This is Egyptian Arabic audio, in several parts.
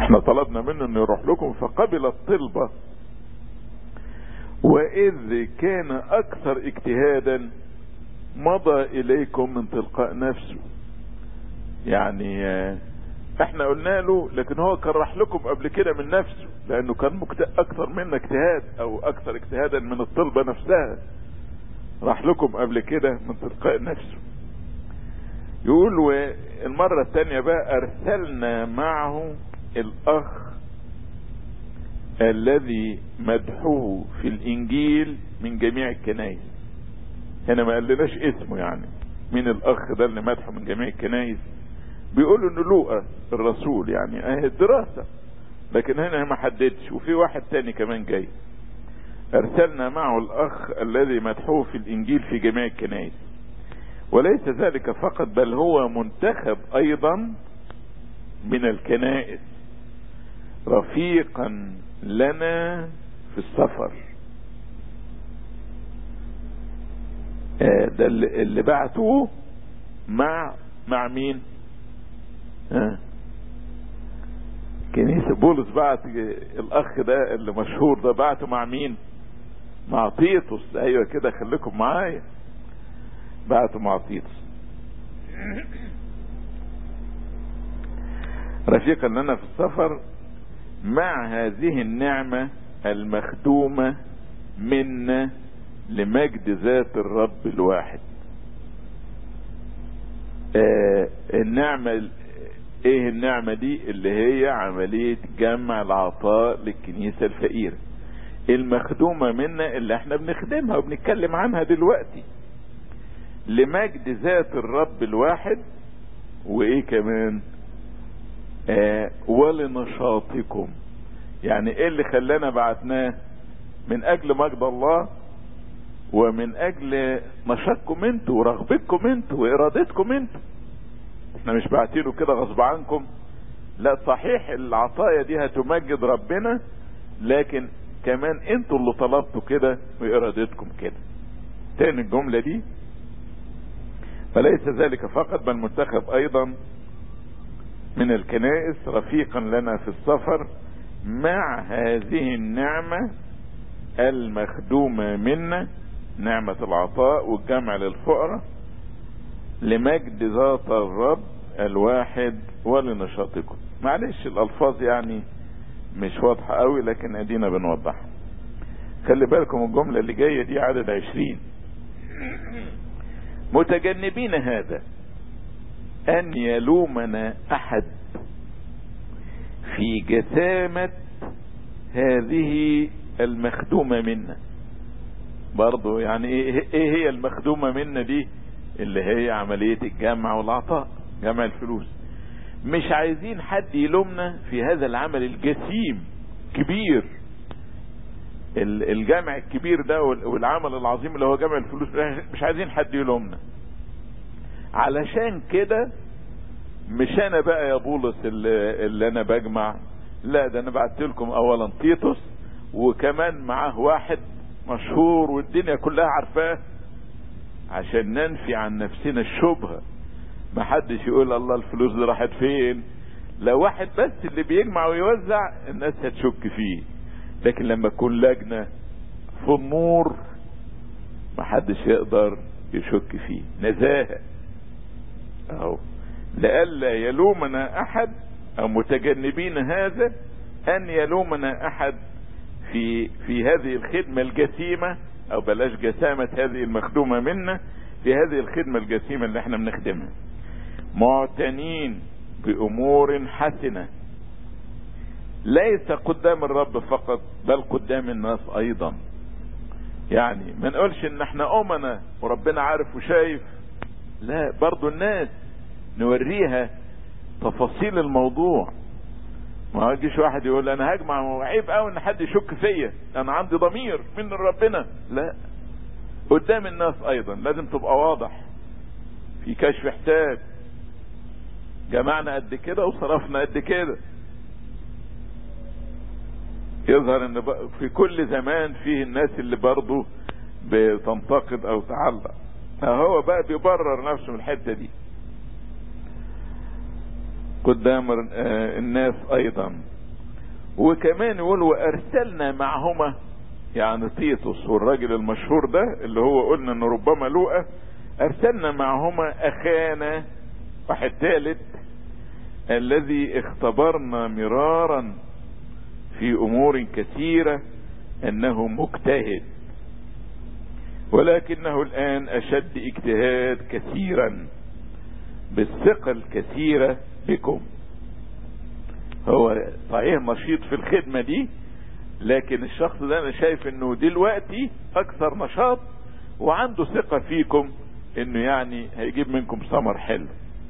احنا طلبنا منه انه يروح لكم فقبل الطلبة واذ كان اكثر اجتهادا مضى اليكم من تلقاء نفسه يعني احنا قلنا له لكن هو كان راح لكم قبل كده من نفسه لانه كان مكت... اكثر منا اجتهاد او اكثر اجتهادا من الطلبة نفسها راح لكم قبل كده من تلقاء نفسه يقول والمرة الثانية بقى ارسلنا معه الاخ الذي مدحوه في الانجيل من جميع الكنائس هنا ما قالناش اسمه يعني مين الاخ ده اللي مدحه من جميع الكنائس بيقولوا انه لوقا الرسول يعني اهي الدراسة لكن هنا ما حددش وفي واحد تاني كمان جاي ارسلنا معه الاخ الذي مدحوه في الانجيل في جميع الكنائس وليس ذلك فقط بل هو منتخب ايضا من الكنائس رفيقا لنا في السفر ده اللي بعتوه مع مع مين ها كنيسة بولس بعت الاخ ده اللي مشهور ده بعته مع مين مع تيتوس ايوه كده خليكم معايا بعته مع تيتوس رفيقا لنا في السفر مع هذه النعمة المخدومة منا لمجد ذات الرب الواحد آه النعمة ايه النعمة دي اللي هي عملية جمع العطاء للكنيسة الفقيرة المخدومة منا اللي احنا بنخدمها وبنتكلم عنها دلوقتي لمجد ذات الرب الواحد وايه كمان آه ولنشاطكم يعني ايه اللي خلانا بعتناه من اجل مجد الله ومن اجل نشاطكم انتوا ورغبتكم انتوا وارادتكم انتوا احنا مش باعتينه كده غصب عنكم لا صحيح العطايا دي هتمجد ربنا لكن كمان انتوا اللي طلبتوا كده وارادتكم كده تاني الجملة دي فليس ذلك فقط بل منتخب ايضا من الكنائس رفيقا لنا في السفر مع هذه النعمة المخدومة منا نعمة العطاء والجمع للفقراء لمجد ذات الرب الواحد ولنشاطكم معلش الالفاظ يعني مش واضحة قوي لكن ادينا بنوضحها خلي بالكم الجملة اللي جاية دي عدد عشرين متجنبين هذا ان يلومنا احد في جسامة هذه المخدومة منا برضو يعني ايه, ايه هي المخدومة منا دي اللي هي عملية الجمع والعطاء جمع الفلوس مش عايزين حد يلومنا في هذا العمل الجسيم كبير الجمع الكبير ده والعمل العظيم اللي هو جمع الفلوس مش عايزين حد يلومنا علشان كده مش انا بقى يا بولس اللي, اللي انا بجمع لا ده انا بعت لكم اولا تيتوس وكمان معاه واحد مشهور والدنيا كلها عارفاه عشان ننفي عن نفسنا الشبهة ما حدش يقول الله الفلوس دي راحت فين لو واحد بس اللي بيجمع ويوزع الناس هتشك فيه لكن لما تكون لجنة في النور ما حدش يقدر يشك فيه نزاهة اهو لئلا يلومنا احد او متجنبين هذا ان يلومنا احد في في هذه الخدمة الجسيمة او بلاش جسامة هذه المخدومة منا في هذه الخدمة الجسيمة اللي احنا بنخدمها معتنين بامور حسنة ليس قدام الرب فقط بل قدام الناس ايضا يعني ما نقولش ان احنا امنا وربنا عارف وشايف لا برضو الناس نوريها تفاصيل الموضوع ما يجيش واحد يقول انا هجمع وعيب قوي ان حد يشك فيا انا عندي ضمير من ربنا لا قدام الناس ايضا لازم تبقى واضح في كشف حساب جمعنا قد كده وصرفنا قد كده يظهر ان في كل زمان فيه الناس اللي برضه بتنتقد او تعلق هو بقى بيبرر نفسه من الحته دي قدام الناس ايضا وكمان يقول وارسلنا معهما يعني تيتوس والراجل المشهور ده اللي هو قلنا انه ربما لوقا ارسلنا معهما اخانا واحد ثالث الذي اختبرنا مرارا في امور كثيره انه مجتهد ولكنه الان اشد اجتهاد كثيرا بالثقه الكثيره بكم هو صحيح نشيط في الخدمه دي لكن الشخص ده انا شايف انه دلوقتي اكثر نشاط وعنده ثقه فيكم انه يعني هيجيب منكم ثمر حلو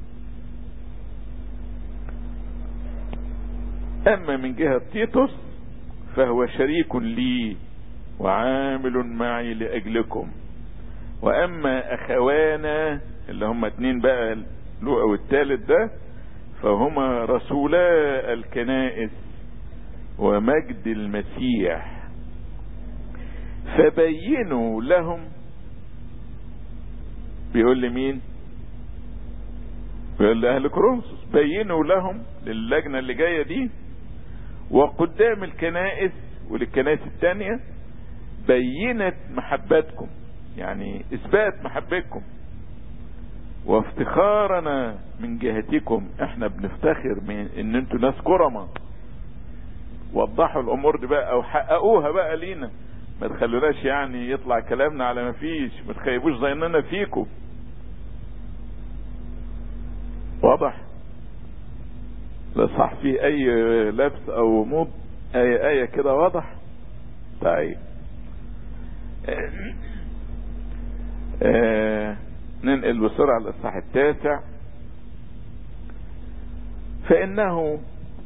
اما من جهة تيتوس فهو شريك لي وعامل معي لاجلكم واما اخوانا اللي هم اتنين بقى لوقا والتالت ده فهما رسولا الكنائس ومجد المسيح فبينوا لهم بيقول لمين بيقول لأهل كورنثوس بينوا لهم للجنة اللي جاية دي وقدام الكنائس وللكنائس التانية بينت محبتكم يعني اثبات محبتكم وافتخارنا من جهتكم احنا بنفتخر من ان انتوا ناس كرمة وضحوا الامور دي بقى او حققوها بقى لينا ما تخلوناش يعني يطلع كلامنا على ما فيش ما تخيبوش ظننا فيكم واضح لا صح في اي لبس او غموض اي ايه كده واضح طيب آه ننقل بسرعة الاصحاح التاسع فانه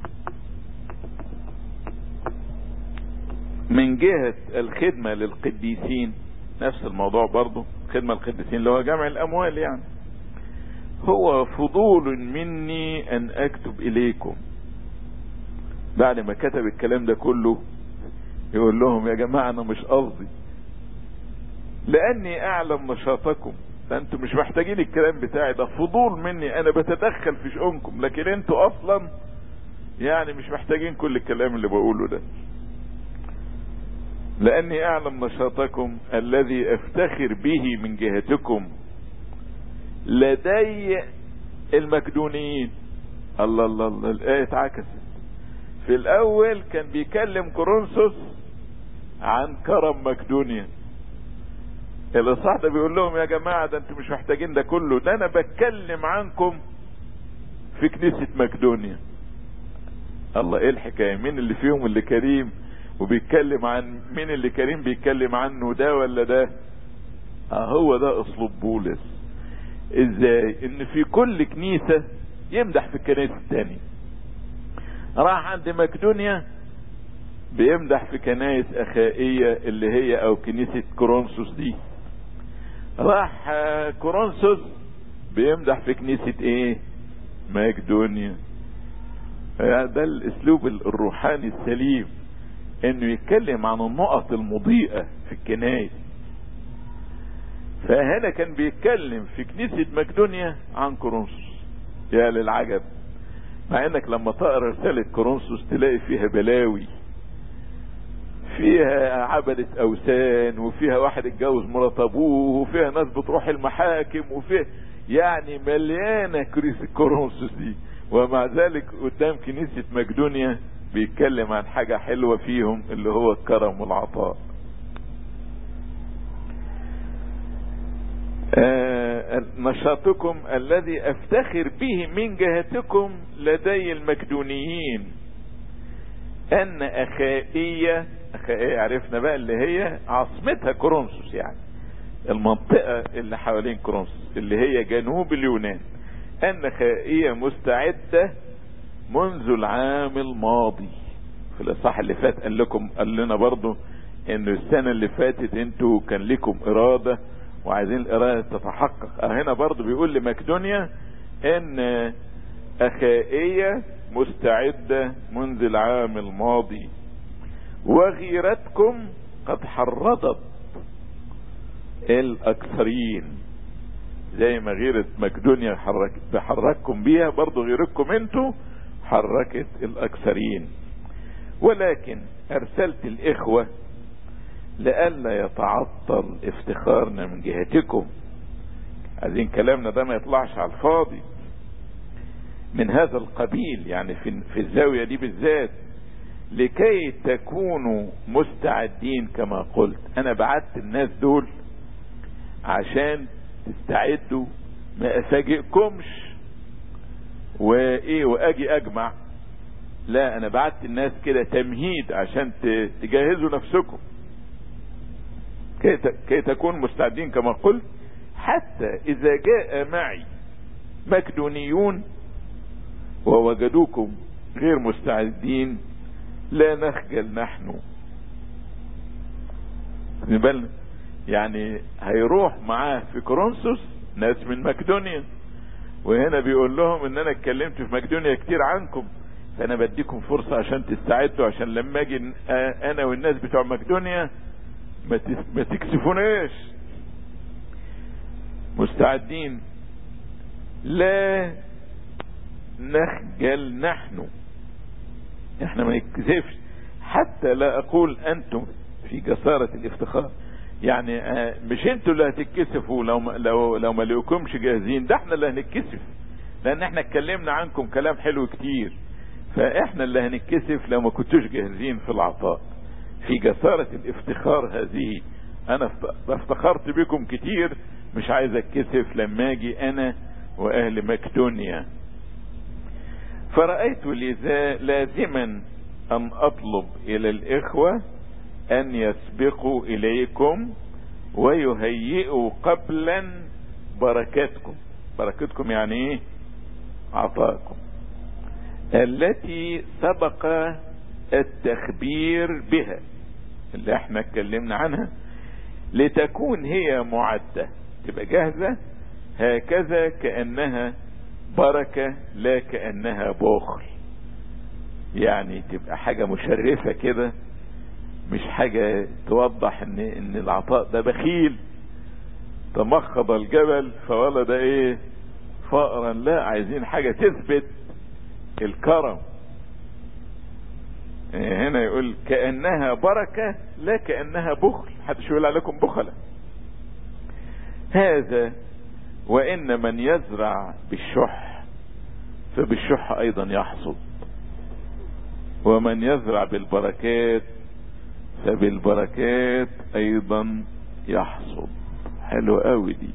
من جهة الخدمة للقديسين نفس الموضوع برضو خدمة القديسين اللي هو جمع الاموال يعني هو فضول مني ان اكتب اليكم بعد ما كتب الكلام ده كله يقول لهم يا جماعة انا مش قصدي لاني اعلم نشاطكم فانتوا مش محتاجين الكلام بتاعي ده فضول مني انا بتدخل في شؤونكم لكن انتوا اصلا يعني مش محتاجين كل الكلام اللي بقوله ده لاني اعلم نشاطكم الذي افتخر به من جهتكم لدي المكدونيين الله الله الله الايه اتعكست في الاول كان بيكلم كورنثوس عن كرم مكدونيا الاصحاح ده بيقول لهم يا جماعه ده انتوا مش محتاجين ده كله ده انا بتكلم عنكم في كنيسه مكدونيا الله ايه الحكايه مين اللي فيهم اللي كريم وبيتكلم عن مين اللي كريم بيتكلم عنه ده ولا ده اه هو ده اسلوب بولس ازاي ان في كل كنيسة يمدح في الكنائس التانية راح عند مقدونيا بيمدح في كنائس اخائية اللي هي او كنيسة كورنثوس دي راح كورنثوس بيمدح في كنيسة ايه مقدونيا ده الاسلوب الروحاني السليم انه يتكلم عن النقط المضيئة في الكنائس فهنا كان بيتكلم في كنيسة مقدونيا عن كورنثوس يا للعجب مع انك لما تقرا رسالة كورنثوس تلاقي فيها بلاوي فيها عبدة اوثان وفيها واحد اتجوز مرات ابوه وفيها ناس بتروح المحاكم وفيها يعني مليانة كنيسة كورنثوس دي ومع ذلك قدام كنيسة مقدونيا بيتكلم عن حاجة حلوة فيهم اللي هو الكرم والعطاء آه نشاطكم الذي افتخر به من جهتكم لدي المكدونيين ان اخائية اخائية عرفنا بقى اللي هي عاصمتها كورنثوس يعني المنطقة اللي حوالين كورنثوس اللي هي جنوب اليونان ان اخائية مستعدة منذ العام الماضي في الاصحاح اللي فات قال لكم قال لنا برضو ان السنة اللي فاتت انتوا كان لكم ارادة وعايزين الإرادة تتحقق هنا برضو بيقول لمقدونيا ان اخائية مستعدة منذ العام الماضي وغيرتكم قد حرضت الاكثرين زي ما غيرة مقدونيا حرك بحرككم بيها برضو غيرتكم انتوا حركت الاكثرين ولكن ارسلت الاخوة لئلا يتعطل افتخارنا من جهتكم عايزين كلامنا ده ما يطلعش على الفاضي من هذا القبيل يعني في, في الزاوية دي بالذات لكي تكونوا مستعدين كما قلت انا بعت الناس دول عشان تستعدوا ما افاجئكمش وايه واجي اجمع لا انا بعت الناس كده تمهيد عشان تجهزوا نفسكم كي, كي تكون مستعدين كما قلت حتى اذا جاء معي مكدونيون ووجدوكم غير مستعدين لا نخجل نحن بالنا يعني هيروح معاه في كورنثوس ناس من مقدونيا وهنا بيقول لهم ان انا اتكلمت في مقدونيا كتير عنكم فانا بديكم فرصة عشان تستعدوا عشان لما اجي انا والناس بتوع مقدونيا ما تكسفوناش مستعدين لا نخجل نحن احنا ما نكذبش حتى لا اقول انتم في جسارة الافتخار يعني مش انتوا اللي هتتكسفوا لو ما لو لو ما لقوكمش جاهزين ده احنا اللي هنتكسف لان احنا اتكلمنا عنكم كلام حلو كتير فاحنا اللي هنتكسف لو ما كنتوش جاهزين في العطاء في جسارة الافتخار هذه انا افتخرت بكم كتير مش عايز اتكسف لما اجي انا واهل مكدونيا فرأيت لذا لازما ان اطلب الى الاخوة ان يسبقوا اليكم ويهيئوا قبلا بركاتكم بركتكم يعني ايه عطاكم التي سبق التخبير بها اللي احنا اتكلمنا عنها لتكون هي معدة تبقى جاهزة هكذا كأنها بركة لا كأنها بخل يعني تبقى حاجة مشرفة كده مش حاجة توضح ان, إن العطاء ده بخيل تمخض الجبل فولد ايه فأرا لا عايزين حاجة تثبت الكرم هنا يقول كأنها بركة لا كأنها بخل حدش يقول عليكم بخلة هذا وإن من يزرع بالشح فبالشح أيضا يحصد ومن يزرع بالبركات فبالبركات أيضا يحصد حلو قوي دي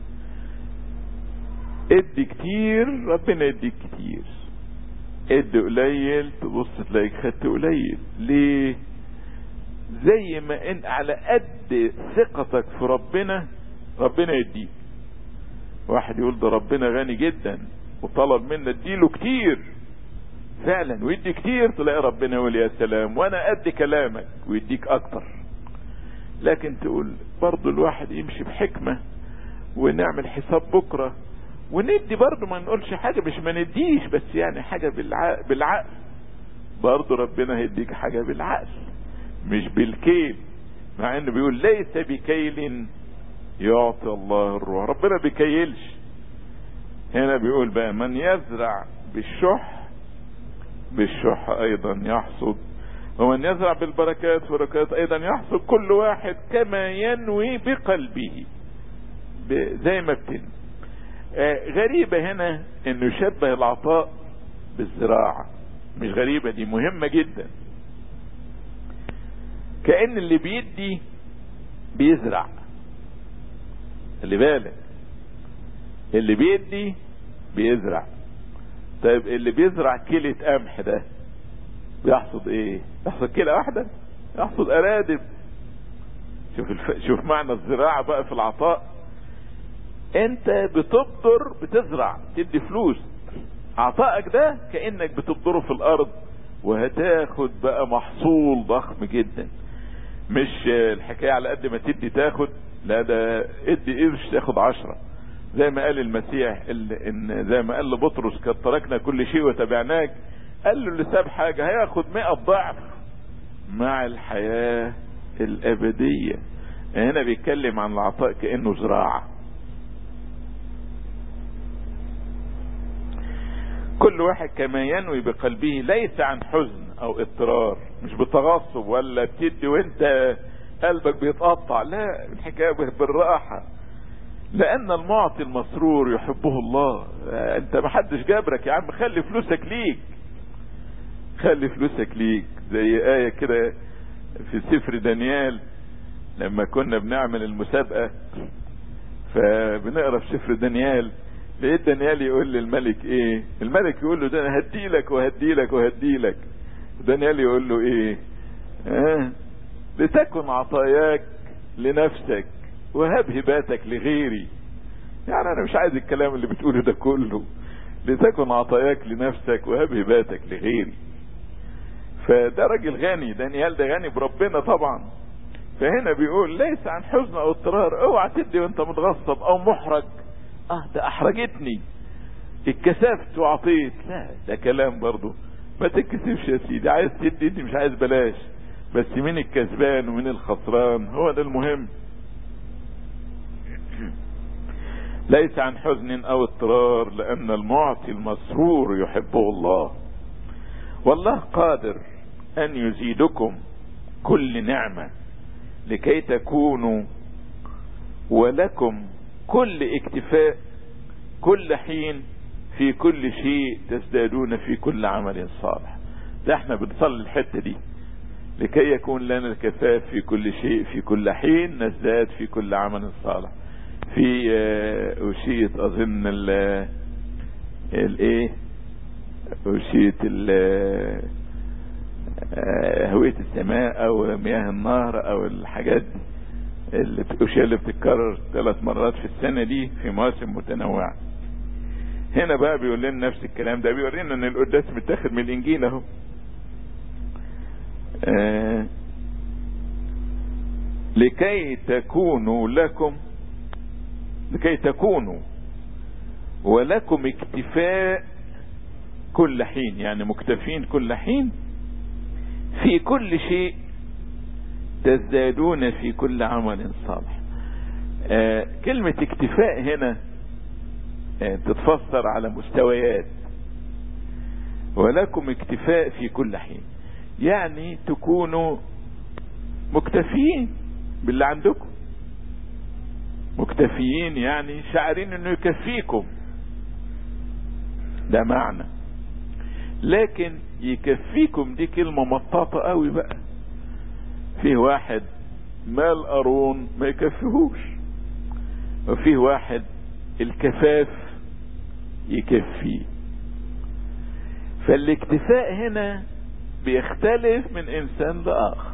ادي كتير ربنا يديك كتير ادي قليل تبص تلاقيك خدت قليل ليه زي ما ان على قد ثقتك في ربنا ربنا يديك واحد يقول ده ربنا غني جدا وطلب منا اديله كتير فعلا ويدي كتير تلاقي ربنا يقول يا سلام وانا قد كلامك ويديك اكتر لكن تقول برضو الواحد يمشي بحكمة ونعمل حساب بكرة وندي برضو ما نقولش حاجة مش ما نديش بس يعني حاجة بالعقل, بالعقل برضو ربنا هيديك حاجة بالعقل مش بالكيل مع انه بيقول ليس بكيل يعطي الله الروح ربنا بيكيلش هنا بيقول بقى من يزرع بالشح بالشح ايضا يحصد ومن يزرع بالبركات بركات ايضا يحصد كل واحد كما ينوي بقلبه زي ما بتن آه غريبة هنا انه يشبه العطاء بالزراعة مش غريبة دي مهمة جدا كأن اللي بيدي بيزرع اللي بالك اللي بيدي بيزرع طيب اللي بيزرع كيلة قمح ده بيحصد ايه يحصد كيلة واحدة يحصد ارادب شوف الف... شوف معنى الزراعة بقى في العطاء انت بتبذر بتزرع تدي فلوس عطائك ده كأنك بتبذره في الارض وهتاخد بقى محصول ضخم جدا مش الحكاية على قد ما تدي تاخد لا ده ادي قرش تاخد عشرة زي ما قال المسيح ان زي ما قال لبطرس قد تركنا كل شيء وتبعناك قال له اللي ساب حاجة هياخد مئة ضعف مع الحياة الابدية هنا بيتكلم عن العطاء كأنه زراعة كل واحد كما ينوي بقلبه ليس عن حزن او اضطرار مش بتغصب ولا بتدي وانت قلبك بيتقطع لا الحكاية بالراحة لان المعطي المسرور يحبه الله انت ما حدش جابرك يا عم خلي فلوسك ليك خلي فلوسك ليك زي آية كده في سفر دانيال لما كنا بنعمل المسابقة فبنقرا في سفر دانيال لقيت دانيال يقول للملك ايه الملك يقول له ده انا هديلك وهديلك وهديلك دانيال يقول له ايه آه لتكن عطاياك لنفسك وهب هباتك لغيري يعني انا مش عايز الكلام اللي بتقوله ده كله لتكن عطاياك لنفسك وهب هباتك لغيري فده راجل غني دانيال ده غني بربنا طبعا فهنا بيقول ليس عن حزن او اضطرار اوعى تدي وانت متغصب او محرج اه ده احرجتني اتكسفت وعطيت لا ده كلام برضه ما تتكسفش يا سيدي عايز تدي انت مش عايز بلاش بس مين الكسبان ومين الخسران هو ده المهم ليس عن حزن او اضطرار لان المعطي المسرور يحبه الله والله قادر ان يزيدكم كل نعمة لكي تكونوا ولكم كل اكتفاء كل حين في كل شيء تزدادون في كل عمل صالح ده احنا بنصلي الحتة دي لكي يكون لنا الكفاف في كل شيء في كل حين نزداد في كل عمل صالح في أوشية أظن ال الايه أوشية هوية السماء أو مياه النهر أو الحاجات اللي الأوشية اللي بتتكرر ثلاث مرات في السنة دي في مواسم متنوعة هنا بقى بيقول لنا نفس الكلام ده بيورينا ان القداس متاخد من الانجيل اهو آه لكي تكونوا لكم لكي تكونوا ولكم اكتفاء كل حين يعني مكتفين كل حين في كل شيء تزدادون في كل عمل صالح آه كلمة اكتفاء هنا آه تتفسر على مستويات ولكم اكتفاء في كل حين يعني تكونوا مكتفيين باللي عندكم مكتفيين يعني شاعرين انه يكفيكم ده معنى لكن يكفيكم دي كلمة مطاطة قوي بقى فيه واحد مال قارون ما يكفيهوش وفيه واحد الكفاف يكفيه فالاكتفاء هنا بيختلف من انسان لاخر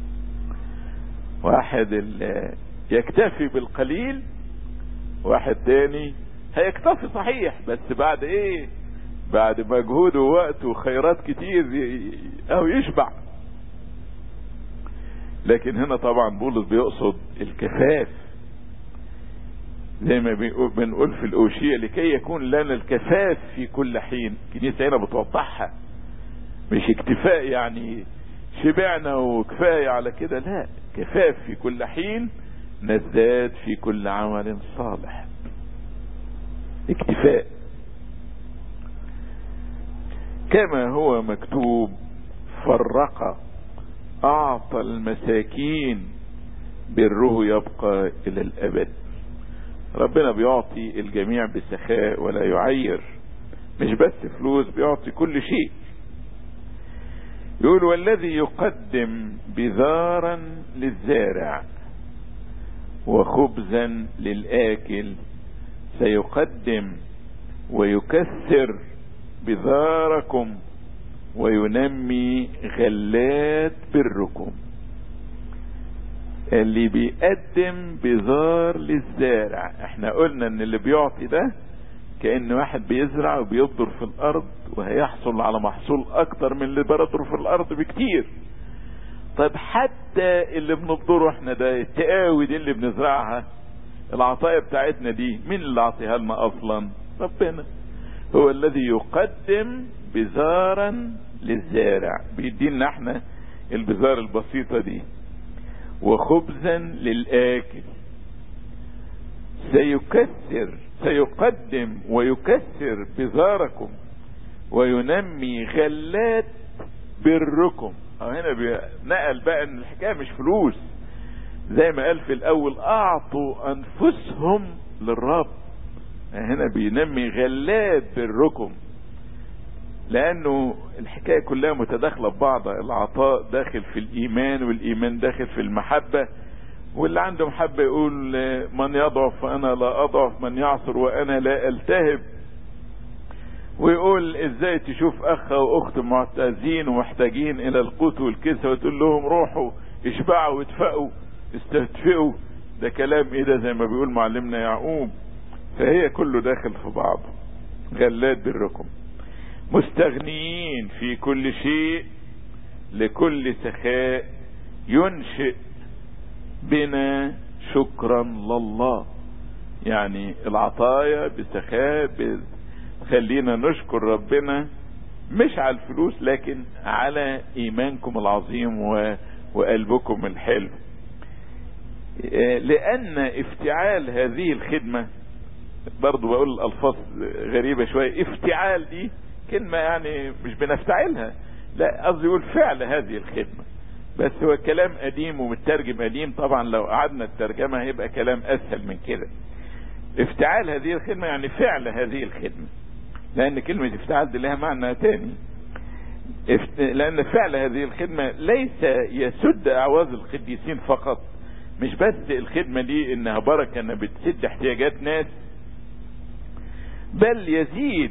واحد يكتفي بالقليل واحد تاني هيكتفي صحيح بس بعد ايه بعد مجهود ووقت وخيرات كتير او يشبع لكن هنا طبعا بولس بيقصد الكفاف زي ما بنقول في الأوشية لكي يكون لنا الكفاف في كل حين الكنيسة هنا بتوضحها مش اكتفاء يعني شبعنا وكفاية على كده لا كفاف في كل حين نزداد في كل عمل صالح اكتفاء كما هو مكتوب فرق اعطى المساكين بره يبقى الى الابد ربنا بيعطي الجميع بسخاء ولا يعير مش بس فلوس بيعطي كل شيء يقول والذي يقدم بذارا للزارع وخبزا للآكل سيقدم ويكثر بذاركم وينمي غلات بركم اللي بيقدم بذار للزارع احنا قلنا ان اللي بيعطي ده كأن واحد بيزرع وبيبذر في الارض وهيحصل على محصول اكتر من اللي بردره في الارض بكتير طيب حتى اللي بنبذره احنا ده التقاوي دي اللي بنزرعها العطايا بتاعتنا دي مين اللي عطيها لنا اصلا ربنا هو الذي يقدم بذارا للزارع بيدينا احنا البذار البسيطة دي وخبزا للآكل سيكثر سيقدم ويكثر بذاركم وينمي غلات بركم هنا نقل بقى ان الحكايه مش فلوس زي ما قال في الاول اعطوا انفسهم للرب هنا بينمي غلات بركم لانه الحكايه كلها متداخله ببعضها العطاء داخل في الايمان والايمان داخل في المحبه واللي عنده محبه يقول من يضعف وانا لا اضعف من يعصر وانا لا التهب ويقول ازاي تشوف اخ واخت معتازين ومحتاجين الى القوت والكسوة وتقول لهم روحوا اشبعوا وادفئوا استدفئوا ده كلام ايه ده زي ما بيقول معلمنا يعقوب فهي كله داخل في بعضه غلات بركم مستغنيين في كل شيء لكل سخاء ينشئ بنا شكرا لله يعني العطايا بسخاء خلينا نشكر ربنا مش على الفلوس لكن على ايمانكم العظيم وقلبكم الحلو لان افتعال هذه الخدمة برضو بقول الالفاظ غريبة شوية افتعال دي كلمة يعني مش بنفتعلها لا قصدي يقول فعل هذه الخدمة بس هو كلام قديم ومترجم قديم طبعا لو قعدنا الترجمة هيبقى كلام اسهل من كده افتعال هذه الخدمة يعني فعل هذه الخدمة لان كلمة افتعال دي لها معنى تاني لان فعل هذه الخدمة ليس يسد اعواز القديسين فقط مش بس الخدمة دي انها بركة انها بتسد احتياجات ناس بل يزيد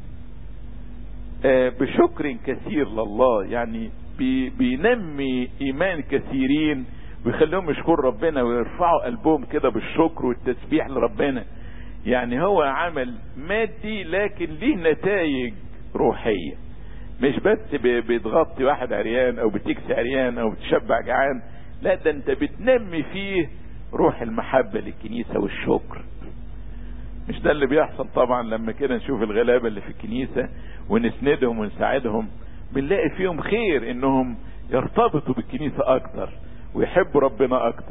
بشكر كثير لله يعني بينمي ايمان كثيرين ويخليهم يشكروا ربنا ويرفعوا قلبهم كده بالشكر والتسبيح لربنا يعني هو عمل مادي لكن ليه نتائج روحية مش بس بتغطي واحد عريان او بتكسي عريان او بتشبع جعان لا ده انت بتنمي فيه روح المحبة للكنيسة والشكر مش ده اللي بيحصل طبعا لما كده نشوف الغلابة اللي في الكنيسة ونسندهم ونساعدهم بنلاقي فيهم خير انهم يرتبطوا بالكنيسة اكتر ويحبوا ربنا اكتر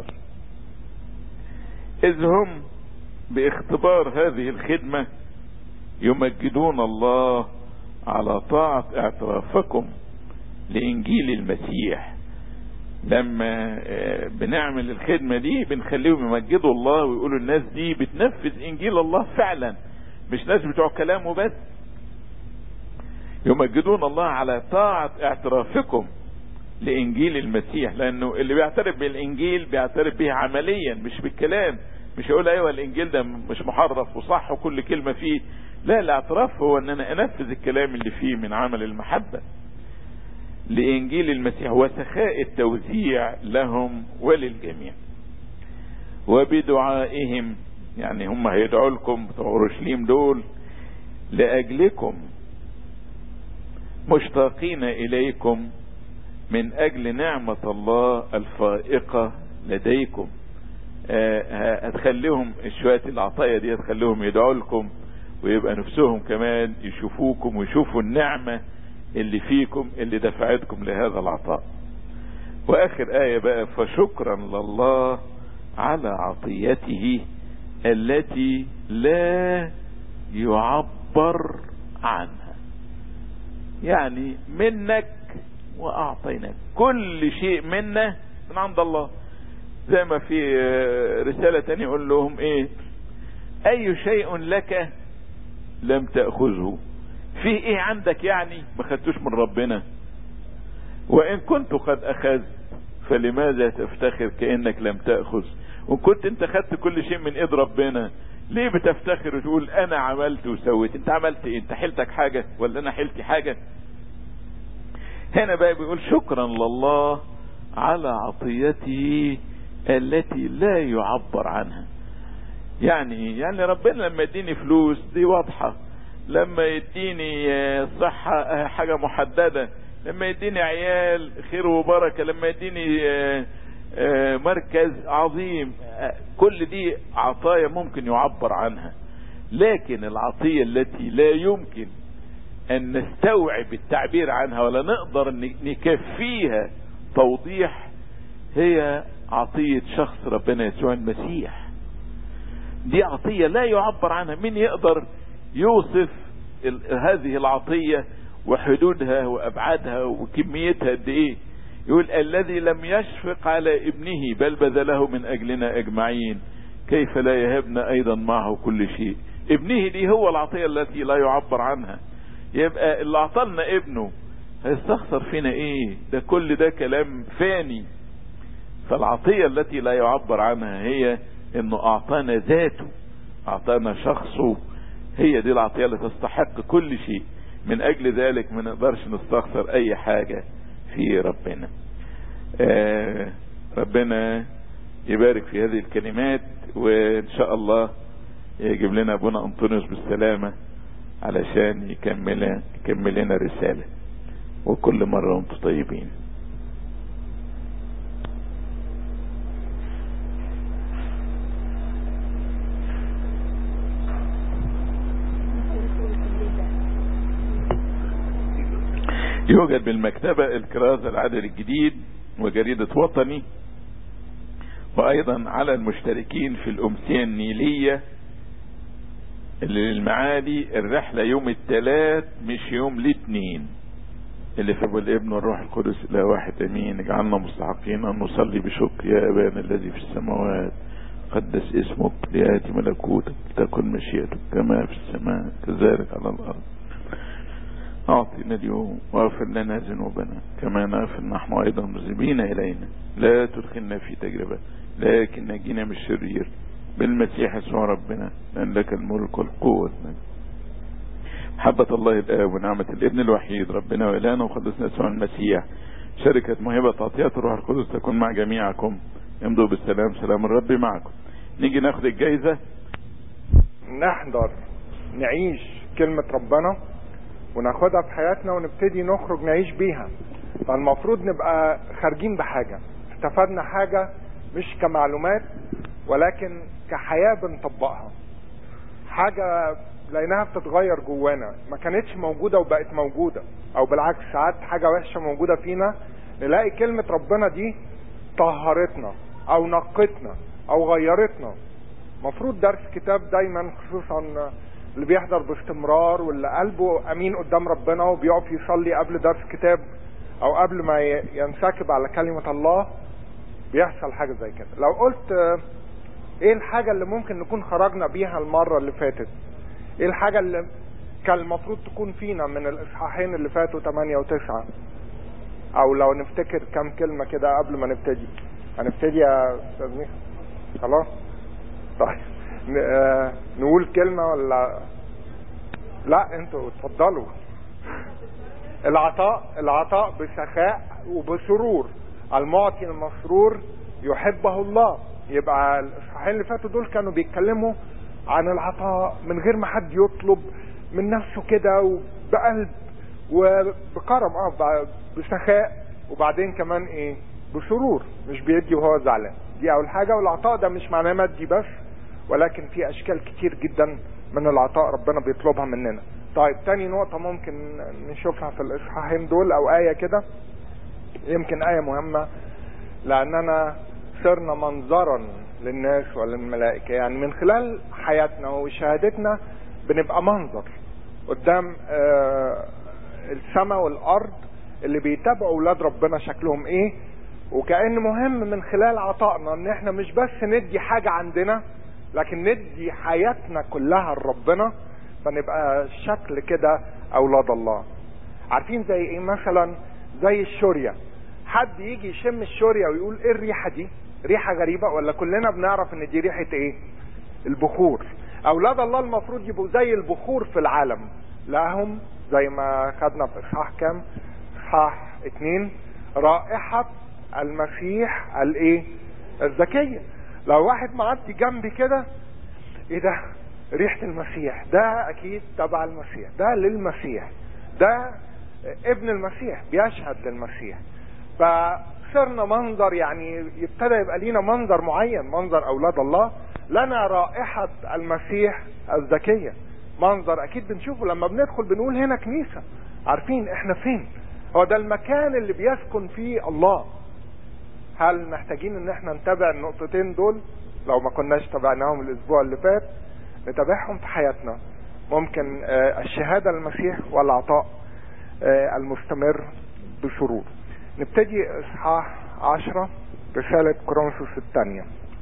اذ هم باختبار هذه الخدمة يمجدون الله على طاعة اعترافكم لانجيل المسيح لما بنعمل الخدمة دي بنخليهم يمجدوا الله ويقولوا الناس دي بتنفذ انجيل الله فعلا مش ناس بتوع كلامه بس يمجدون الله على طاعة اعترافكم لانجيل المسيح لانه اللي بيعترف بالانجيل بيعترف به عمليا مش بالكلام مش يقول ايوه الانجيل ده مش محرف وصح وكل كلمة فيه لا الاعتراف هو ان انا انفذ الكلام اللي فيه من عمل المحبة لانجيل المسيح وسخاء التوزيع لهم وللجميع وبدعائهم يعني هم هيدعوا لكم بتوع اورشليم دول لاجلكم مشتاقين اليكم من اجل نعمة الله الفائقة لديكم هتخليهم شوية العطايا دي هتخليهم يدعوا لكم ويبقى نفسهم كمان يشوفوكم ويشوفوا النعمة اللي فيكم اللي دفعتكم لهذا العطاء واخر آية بقى فشكرا لله على عطيته التي لا يعبر عنها يعني منك واعطيناك كل شيء منا من عند الله زي ما في رسالة تانية يقول لهم ايه اي شيء لك لم تأخذه في ايه عندك يعني ما خدتوش من ربنا وان كنت قد اخذت فلماذا تفتخر كأنك لم تأخذ وان كنت انت خدت كل شيء من ايد ربنا ليه بتفتخر وتقول انا عملت وسويت انت عملت ايه انت حيلتك حاجة ولا انا حيلتي حاجة هنا بقى بيقول شكرا لله على عطيته التي لا يعبر عنها يعني يعني ربنا لما يديني فلوس دي واضحة لما يديني صحة حاجة محددة لما يديني عيال خير وبركة لما يديني مركز عظيم كل دي عطايا ممكن يعبر عنها لكن العطية التي لا يمكن ان نستوعب التعبير عنها ولا نقدر نكفيها توضيح هي عطية شخص ربنا يسوع المسيح دي عطية لا يعبر عنها مين يقدر يوصف هذه العطية وحدودها وابعادها وكميتها قد ايه يقول الذي لم يشفق على ابنه بل بذله من اجلنا اجمعين كيف لا يهبنا ايضا معه كل شيء ابنه دي هو العطية التي لا يعبر عنها يبقى اللي اعطلنا ابنه هيستخسر فينا ايه ده كل ده كلام فاني فالعطية التي لا يعبر عنها هي انه اعطانا ذاته اعطانا شخصه هي دي العطية اللي تستحق كل شيء من اجل ذلك ما نقدرش نستخسر اي حاجة في ربنا آه ربنا يبارك في هذه الكلمات وان شاء الله يجيب لنا ابونا انطونيوس بالسلامة علشان يكمل يكمل لنا الرسالة وكل مرة وانتم طيبين يوجد بالمكتبة الكراز العدد الجديد وجريدة وطني وايضا على المشتركين في الامسية النيلية اللي للمعالي الرحلة يوم الثلاث مش يوم الاثنين اللي في ابو الابن والروح القدس الى واحد امين اجعلنا مستحقين ان نصلي بشكر يا ابانا الذي في السماوات قدس اسمك لياتي ملكوتك تكن مشيئتك كما في السماء كذلك على الارض اعطنا اليوم واغفر لنا ذنوبنا كما نغفر نحن ايضا مذنبين الينا لا تدخلنا في تجربه لكن نجينا من الشرير بالمسيح يسوع ربنا لان لك الملك والقوه محبة الله الآب ونعمة الابن الوحيد ربنا وإلهنا وخلصنا يسوع المسيح شركة موهبة تعطيات الروح القدس تكون مع جميعكم امضوا بالسلام سلام الرب معكم نيجي ناخد الجايزة نحضر نعيش كلمة ربنا وناخدها في حياتنا ونبتدي نخرج نعيش بيها فالمفروض نبقى خارجين بحاجة استفدنا حاجة مش كمعلومات ولكن كحياة بنطبقها حاجة لقيناها بتتغير جوانا ما كانتش موجودة وبقت موجودة او بالعكس ساعات حاجة وحشة موجودة فينا نلاقي كلمة ربنا دي طهرتنا او نقتنا او غيرتنا مفروض درس كتاب دايما خصوصا اللي بيحضر باستمرار واللي قلبه امين قدام ربنا وبيقف يصلي قبل درس كتاب او قبل ما ينسكب على كلمة الله بيحصل حاجة زي كده لو قلت ايه الحاجة اللي ممكن نكون خرجنا بيها المرة اللي فاتت ايه الحاجة اللي كان المفروض تكون فينا من الاصحاحين اللي فاتوا 8 و9 او لو نفتكر كام كلمة كده قبل ما نبتدي هنبتدي يا استاذ ميخا خلاص طيب نقول كلمة ولا لا انتوا اتفضلوا العطاء العطاء بسخاء وبسرور المعطي المسرور يحبه الله يبقى الاصحاحين اللي فاتوا دول كانوا بيتكلموا عن العطاء من غير ما حد يطلب من نفسه كده وبقلب وبكرم اه بسخاء وبعدين كمان ايه بسرور مش بيدي وهو زعلان دي اول حاجه والعطاء ده مش معناه مادي بس ولكن في اشكال كتير جدا من العطاء ربنا بيطلبها مننا طيب تاني نقطة ممكن نشوفها في الاصحاحين دول او اية كده يمكن اية مهمة لاننا صرنا منظرا للناس وللملائكة يعني من خلال حياتنا وشهادتنا بنبقى منظر قدام آه السماء والارض اللي بيتابعوا اولاد ربنا شكلهم ايه وكأن مهم من خلال عطائنا ان احنا مش بس ندي حاجة عندنا لكن ندي حياتنا كلها لربنا فنبقى شكل كده اولاد الله عارفين زي ايه مثلا زي الشورية حد يجي يشم الشورية ويقول ايه الريحة دي ريحة غريبة ولا كلنا بنعرف ان دي ريحة ايه البخور اولاد الله المفروض يبقوا زي البخور في العالم لهم زي ما خدنا في اصحاح كام اصحاح اتنين رائحة المسيح الايه الذكية لو واحد معدي جنبي كده ايه ده ريحة المسيح ده اكيد تبع المسيح ده للمسيح ده ابن المسيح بيشهد للمسيح فصرنا منظر يعني يبتدى يبقى لينا منظر معين منظر اولاد الله لنا رائحة المسيح الذكية منظر اكيد بنشوفه لما بندخل بنقول هنا كنيسة عارفين احنا فين هو ده المكان اللي بيسكن فيه الله هل محتاجين ان احنا نتابع النقطتين دول لو ما كناش تابعناهم الاسبوع اللي فات نتابعهم في حياتنا ممكن آه الشهادة للمسيح والعطاء آه المستمر بسرور نبتدي اصحاح عشرة رسالة كورنثوس الثانية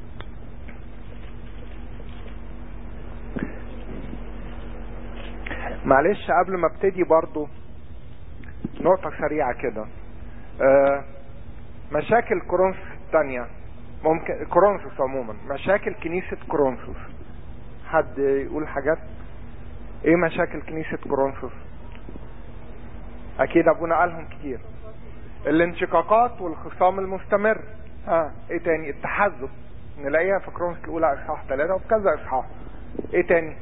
معلش قبل ما ابتدي برضو نقطة سريعة كده آه مشاكل كورنثوس الثانية ممكن كورنثوس عموما مشاكل كنيسة كورنثوس حد يقول حاجات ايه مشاكل كنيسة كورنثوس اكيد ابونا قالهم كتير الانشقاقات والخصام المستمر ها ايه تاني التحزب نلاقيها في كورنثوس الاولى اصحاح ثلاثة وفي كذا اصحاح ايه تاني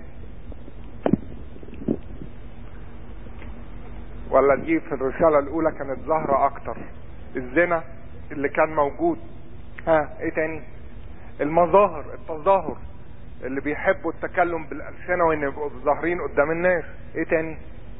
ولا دي في الرسالة الاولى كانت ظاهرة اكتر الزنا اللي كان موجود ها ايه تاني المظاهر التظاهر اللي بيحبوا التكلم بالألسنة وان يبقوا ظاهرين قدام الناس ايه تاني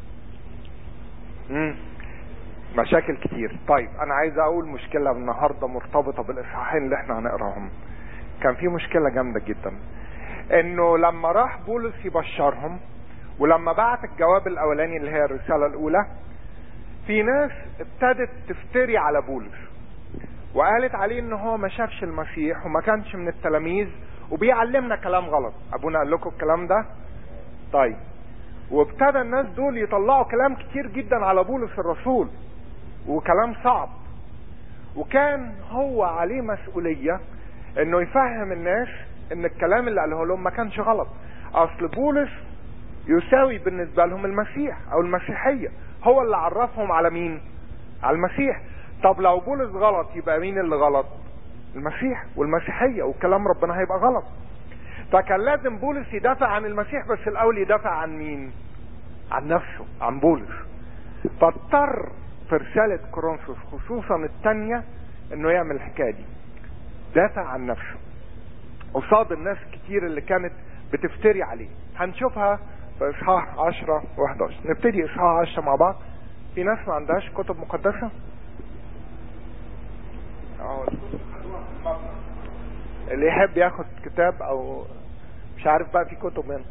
مم. مشاكل كتير طيب انا عايز اقول مشكلة النهاردة مرتبطة بالاصحاحين اللي احنا هنقراهم كان في مشكلة جامدة جدا انه لما راح بولس يبشرهم ولما بعت الجواب الاولاني اللي هي الرسالة الاولى في ناس ابتدت تفتري على بولس وقالت عليه ان هو ما شافش المسيح وما كانش من التلاميذ وبيعلمنا كلام غلط ابونا قال لكم الكلام ده طيب وابتدى الناس دول يطلعوا كلام كتير جدا على بولس الرسول وكلام صعب وكان هو عليه مسؤولية انه يفهم الناس ان الكلام اللي قاله لهم ما كانش غلط اصل بولس يساوي بالنسبة لهم المسيح او المسيحية هو اللي عرفهم على مين على المسيح طب لو بولس غلط يبقى مين اللي غلط المسيح والمسيحية وكلام ربنا هيبقى غلط فكان لازم بولس يدافع عن المسيح بس الاول يدافع عن مين عن نفسه عن بولس فاضطر في رسالة كورنثوس خصوصا الثانية انه يعمل الحكاية دي دافع عن نفسه قصاد الناس كتير اللي كانت بتفتري عليه هنشوفها في اصحاح 10 و11 نبتدي اصحاح 10 مع بعض في ناس ما عندهاش كتب مقدسة اللي يحب ياخد كتاب او مش عارف بقى في كتب منه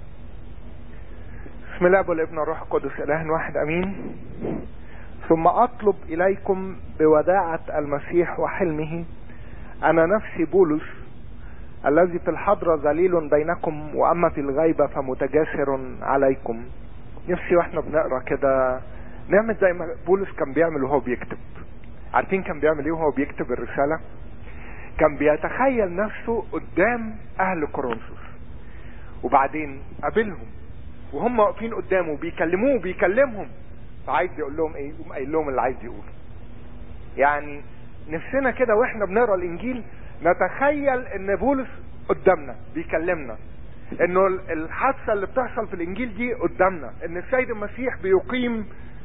بسم الله والابن والروح القدس اله واحد امين ثم اطلب اليكم بوداعة المسيح وحلمه انا نفسي بولس الذي في الحضرة ذليل بينكم واما في الغيبة فمتجاسر عليكم نفسي واحنا بنقرا كده نعمل زي ما بولس كان بيعمل وهو بيكتب عارفين كان بيعمل ايه وهو بيكتب الرسالة كان بيتخيل نفسه قدام اهل كورنثوس وبعدين قابلهم وهم واقفين قدامه بيكلموه بيكلمهم فعايز يقول لهم ايه يقوم قايل لهم اللي عايز يقوله يعني نفسنا كده واحنا بنقرا الانجيل نتخيل ان بولس قدامنا بيكلمنا انه الحادثه اللي بتحصل في الانجيل دي قدامنا ان السيد المسيح بيقيم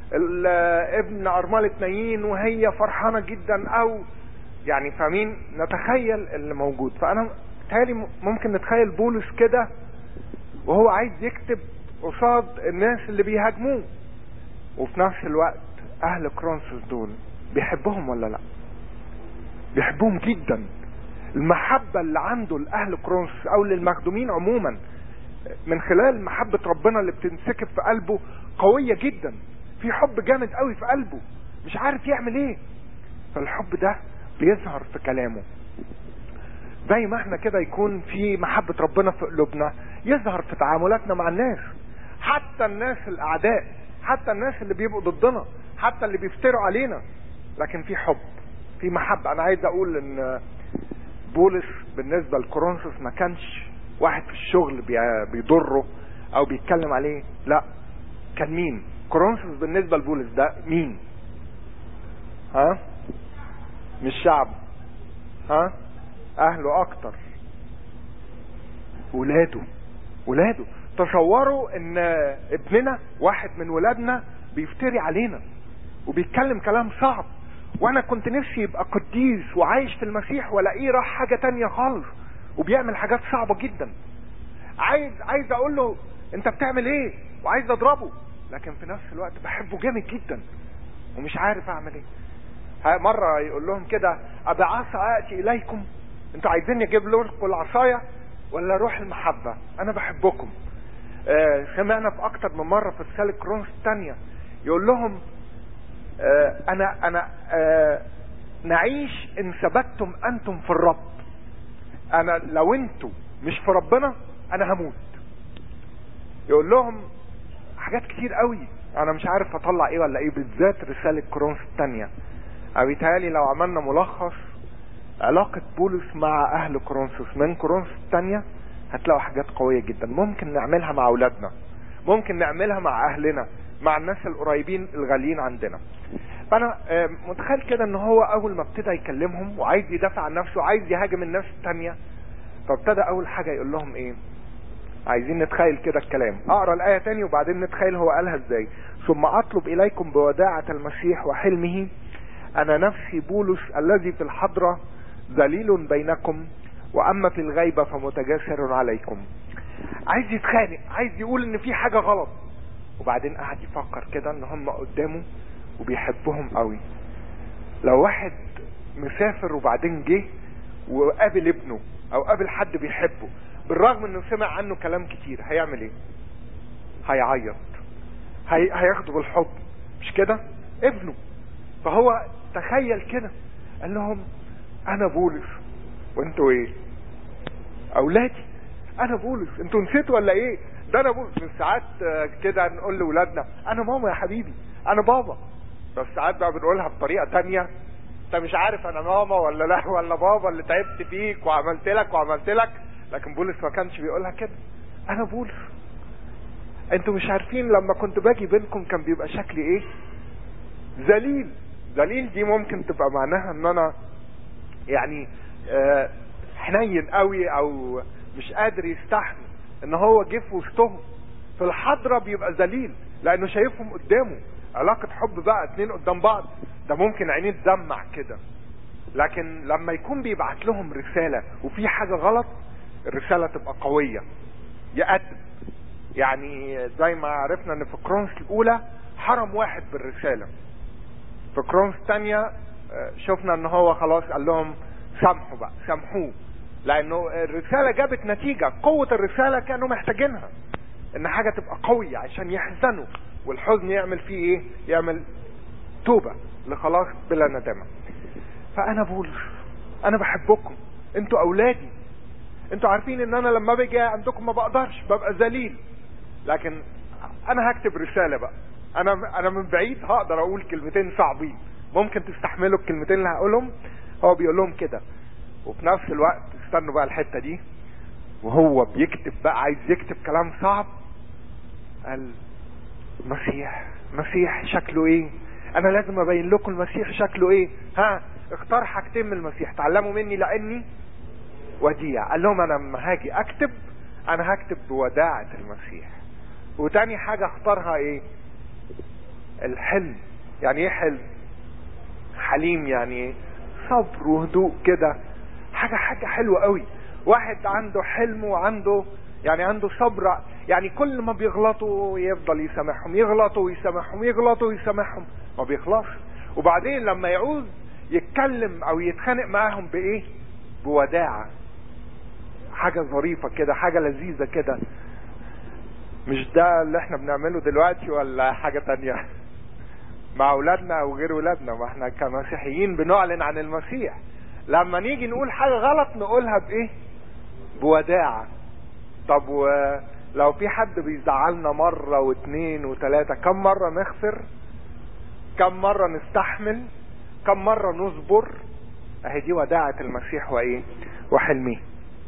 ابن ارمله نايين وهي فرحانه جدا او يعني فاهمين نتخيل اللي موجود فانا تالي ممكن نتخيل بولس كده وهو عايز يكتب قصاد الناس اللي بيهاجموه وفي نفس الوقت اهل كرونسوس دول بيحبهم ولا لا بيحبهم جدا المحبة اللي عنده لأهل كرونسوس أو للمخدومين عموما من خلال محبة ربنا اللي بتنسكب في قلبه قوية جدا في حب جامد قوي في قلبه مش عارف يعمل ايه فالحب ده بيظهر في كلامه زي ما احنا كده يكون في محبة ربنا في قلوبنا يظهر في تعاملاتنا مع الناس حتى الناس الاعداء حتى الناس اللي بيبقوا ضدنا حتى اللي بيفتروا علينا لكن في حب في محبة انا عايز اقول ان بولس بالنسبة لكورنثوس ما كانش واحد في الشغل بيضره او بيتكلم عليه لا كان مين كورنثوس بالنسبة لبولس ده مين ها مش شعب ها اهله اكتر ولاده ولاده تصوروا ان ابننا واحد من ولادنا بيفتري علينا وبيتكلم كلام صعب وانا كنت نفسي يبقى قديس وعايش في المسيح والاقيه راح حاجة تانية خالص وبيعمل حاجات صعبة جدا عايز عايز اقول له انت بتعمل ايه وعايز اضربه لكن في نفس الوقت بحبه جامد جدا ومش عارف اعمل ايه مرة يقول لهم كده ابعصا اتي اليكم انتوا عايزين اجيب لكم العصاية ولا روح المحبة انا بحبكم آه سمعنا في اكتر من مرة في رسالة كرونس الثانية يقول لهم آه انا انا آه نعيش ان ثبتتم انتم في الرب انا لو انتوا مش في ربنا انا هموت يقول لهم حاجات كتير قوي انا مش عارف اطلع ايه ولا ايه بالذات رسالة كورنثوس الثانية بيتهيألي لو عملنا ملخص علاقة بولس مع اهل كورنثوس من كورنثوس الثانية هتلاقوا حاجات قوية جدا ممكن نعملها مع اولادنا ممكن نعملها مع اهلنا مع الناس القريبين الغاليين عندنا فانا متخيل كده ان هو اول ما ابتدى يكلمهم وعايز يدافع عن نفسه وعايز يهاجم الناس التانية فابتدى اول حاجة يقول لهم ايه عايزين نتخيل كده الكلام اقرا الايه تاني وبعدين نتخيل هو قالها ازاي ثم اطلب اليكم بوداعة المسيح وحلمه انا نفسي بولس الذي في الحضرة ذليل بينكم واما في الغيبة فمتجاسر عليكم عايز يتخانق عايز يقول ان في حاجة غلط وبعدين قعد يفكر كده ان هم قدامه وبيحبهم قوي لو واحد مسافر وبعدين جه وقابل ابنه او قابل حد بيحبه بالرغم انه سمع عنه كلام كتير هيعمل ايه هيعيط هي... هياخده بالحضن مش كده ابنه فهو تخيل كده قال لهم انا بولس وانتوا ايه اولادي انا بولس انتوا نسيتوا ولا ايه ده انا بولس من ساعات كده نقول لاولادنا انا ماما يا حبيبي انا بابا بس ساعات بقى بنقولها بطريقه تانية انت مش عارف انا ماما ولا لا ولا بابا اللي تعبت فيك وعملت لك وعملت لك لكن بولس ما كانش بيقولها كده انا بولس انتوا مش عارفين لما كنت باجي بينكم كان بيبقى شكلي ايه ذليل ذليل دي ممكن تبقى معناها ان انا يعني آه حنين قوي او مش قادر يستحمل ان هو جه في وسطهم في الحضرة بيبقى ذليل لانه شايفهم قدامه علاقة حب بقى اتنين قدام بعض ده ممكن عينيه تدمع كده لكن لما يكون بيبعت لهم رسالة وفي حاجة غلط الرسالة تبقى قوية يقدم يعني زي ما عرفنا ان في كرونس الاولى حرم واحد بالرسالة في كرونس الثانية شفنا ان هو خلاص قال لهم سامحوا بقى سامحوه لانه الرسالة جابت نتيجة قوة الرسالة كانوا محتاجينها ان حاجة تبقى قوية عشان يحزنوا والحزن يعمل فيه ايه يعمل توبة لخلاص بلا ندامة فانا بولس انا بحبكم انتوا اولادي انتوا عارفين ان انا لما باجي عندكم ما بقدرش ببقى ذليل لكن انا هكتب رسالة بقى انا انا من بعيد هقدر اقول كلمتين صعبين ممكن تستحملوا الكلمتين اللي هقولهم هو بيقول لهم كده وفي نفس الوقت استنوا بقى الحتة دي وهو بيكتب بقى عايز يكتب كلام صعب قال مسيح مسيح شكله ايه انا لازم ابين لكم المسيح شكله ايه ها اختار حاجتين من المسيح تعلموا مني لاني وديع قال لهم انا لما هاجي اكتب انا هكتب بوداعة المسيح وتاني حاجة اختارها ايه الحلم يعني ايه حلم حليم يعني ايه صبر وهدوء كده حاجة حاجة حلوة قوي واحد عنده حلم وعنده يعني عنده صبر يعني كل ما بيغلطوا يفضل يسامحهم يغلطوا ويسامحهم يغلطوا ويسامحهم ما بيخلصش وبعدين لما يعوز يتكلم او يتخانق معاهم بايه بوداعة حاجة ظريفة كده حاجة لذيذة كده مش ده اللي احنا بنعمله دلوقتي ولا حاجة تانية مع اولادنا او غير اولادنا ما احنا كمسيحيين بنعلن عن المسيح لما نيجي نقول حاجة غلط نقولها بايه بوداعة طب ولو في حد بيزعلنا مرة واثنين وثلاثة كم مرة نغفر كم مرة نستحمل كم مرة نصبر اهي دي وداعة المسيح وايه وحلمه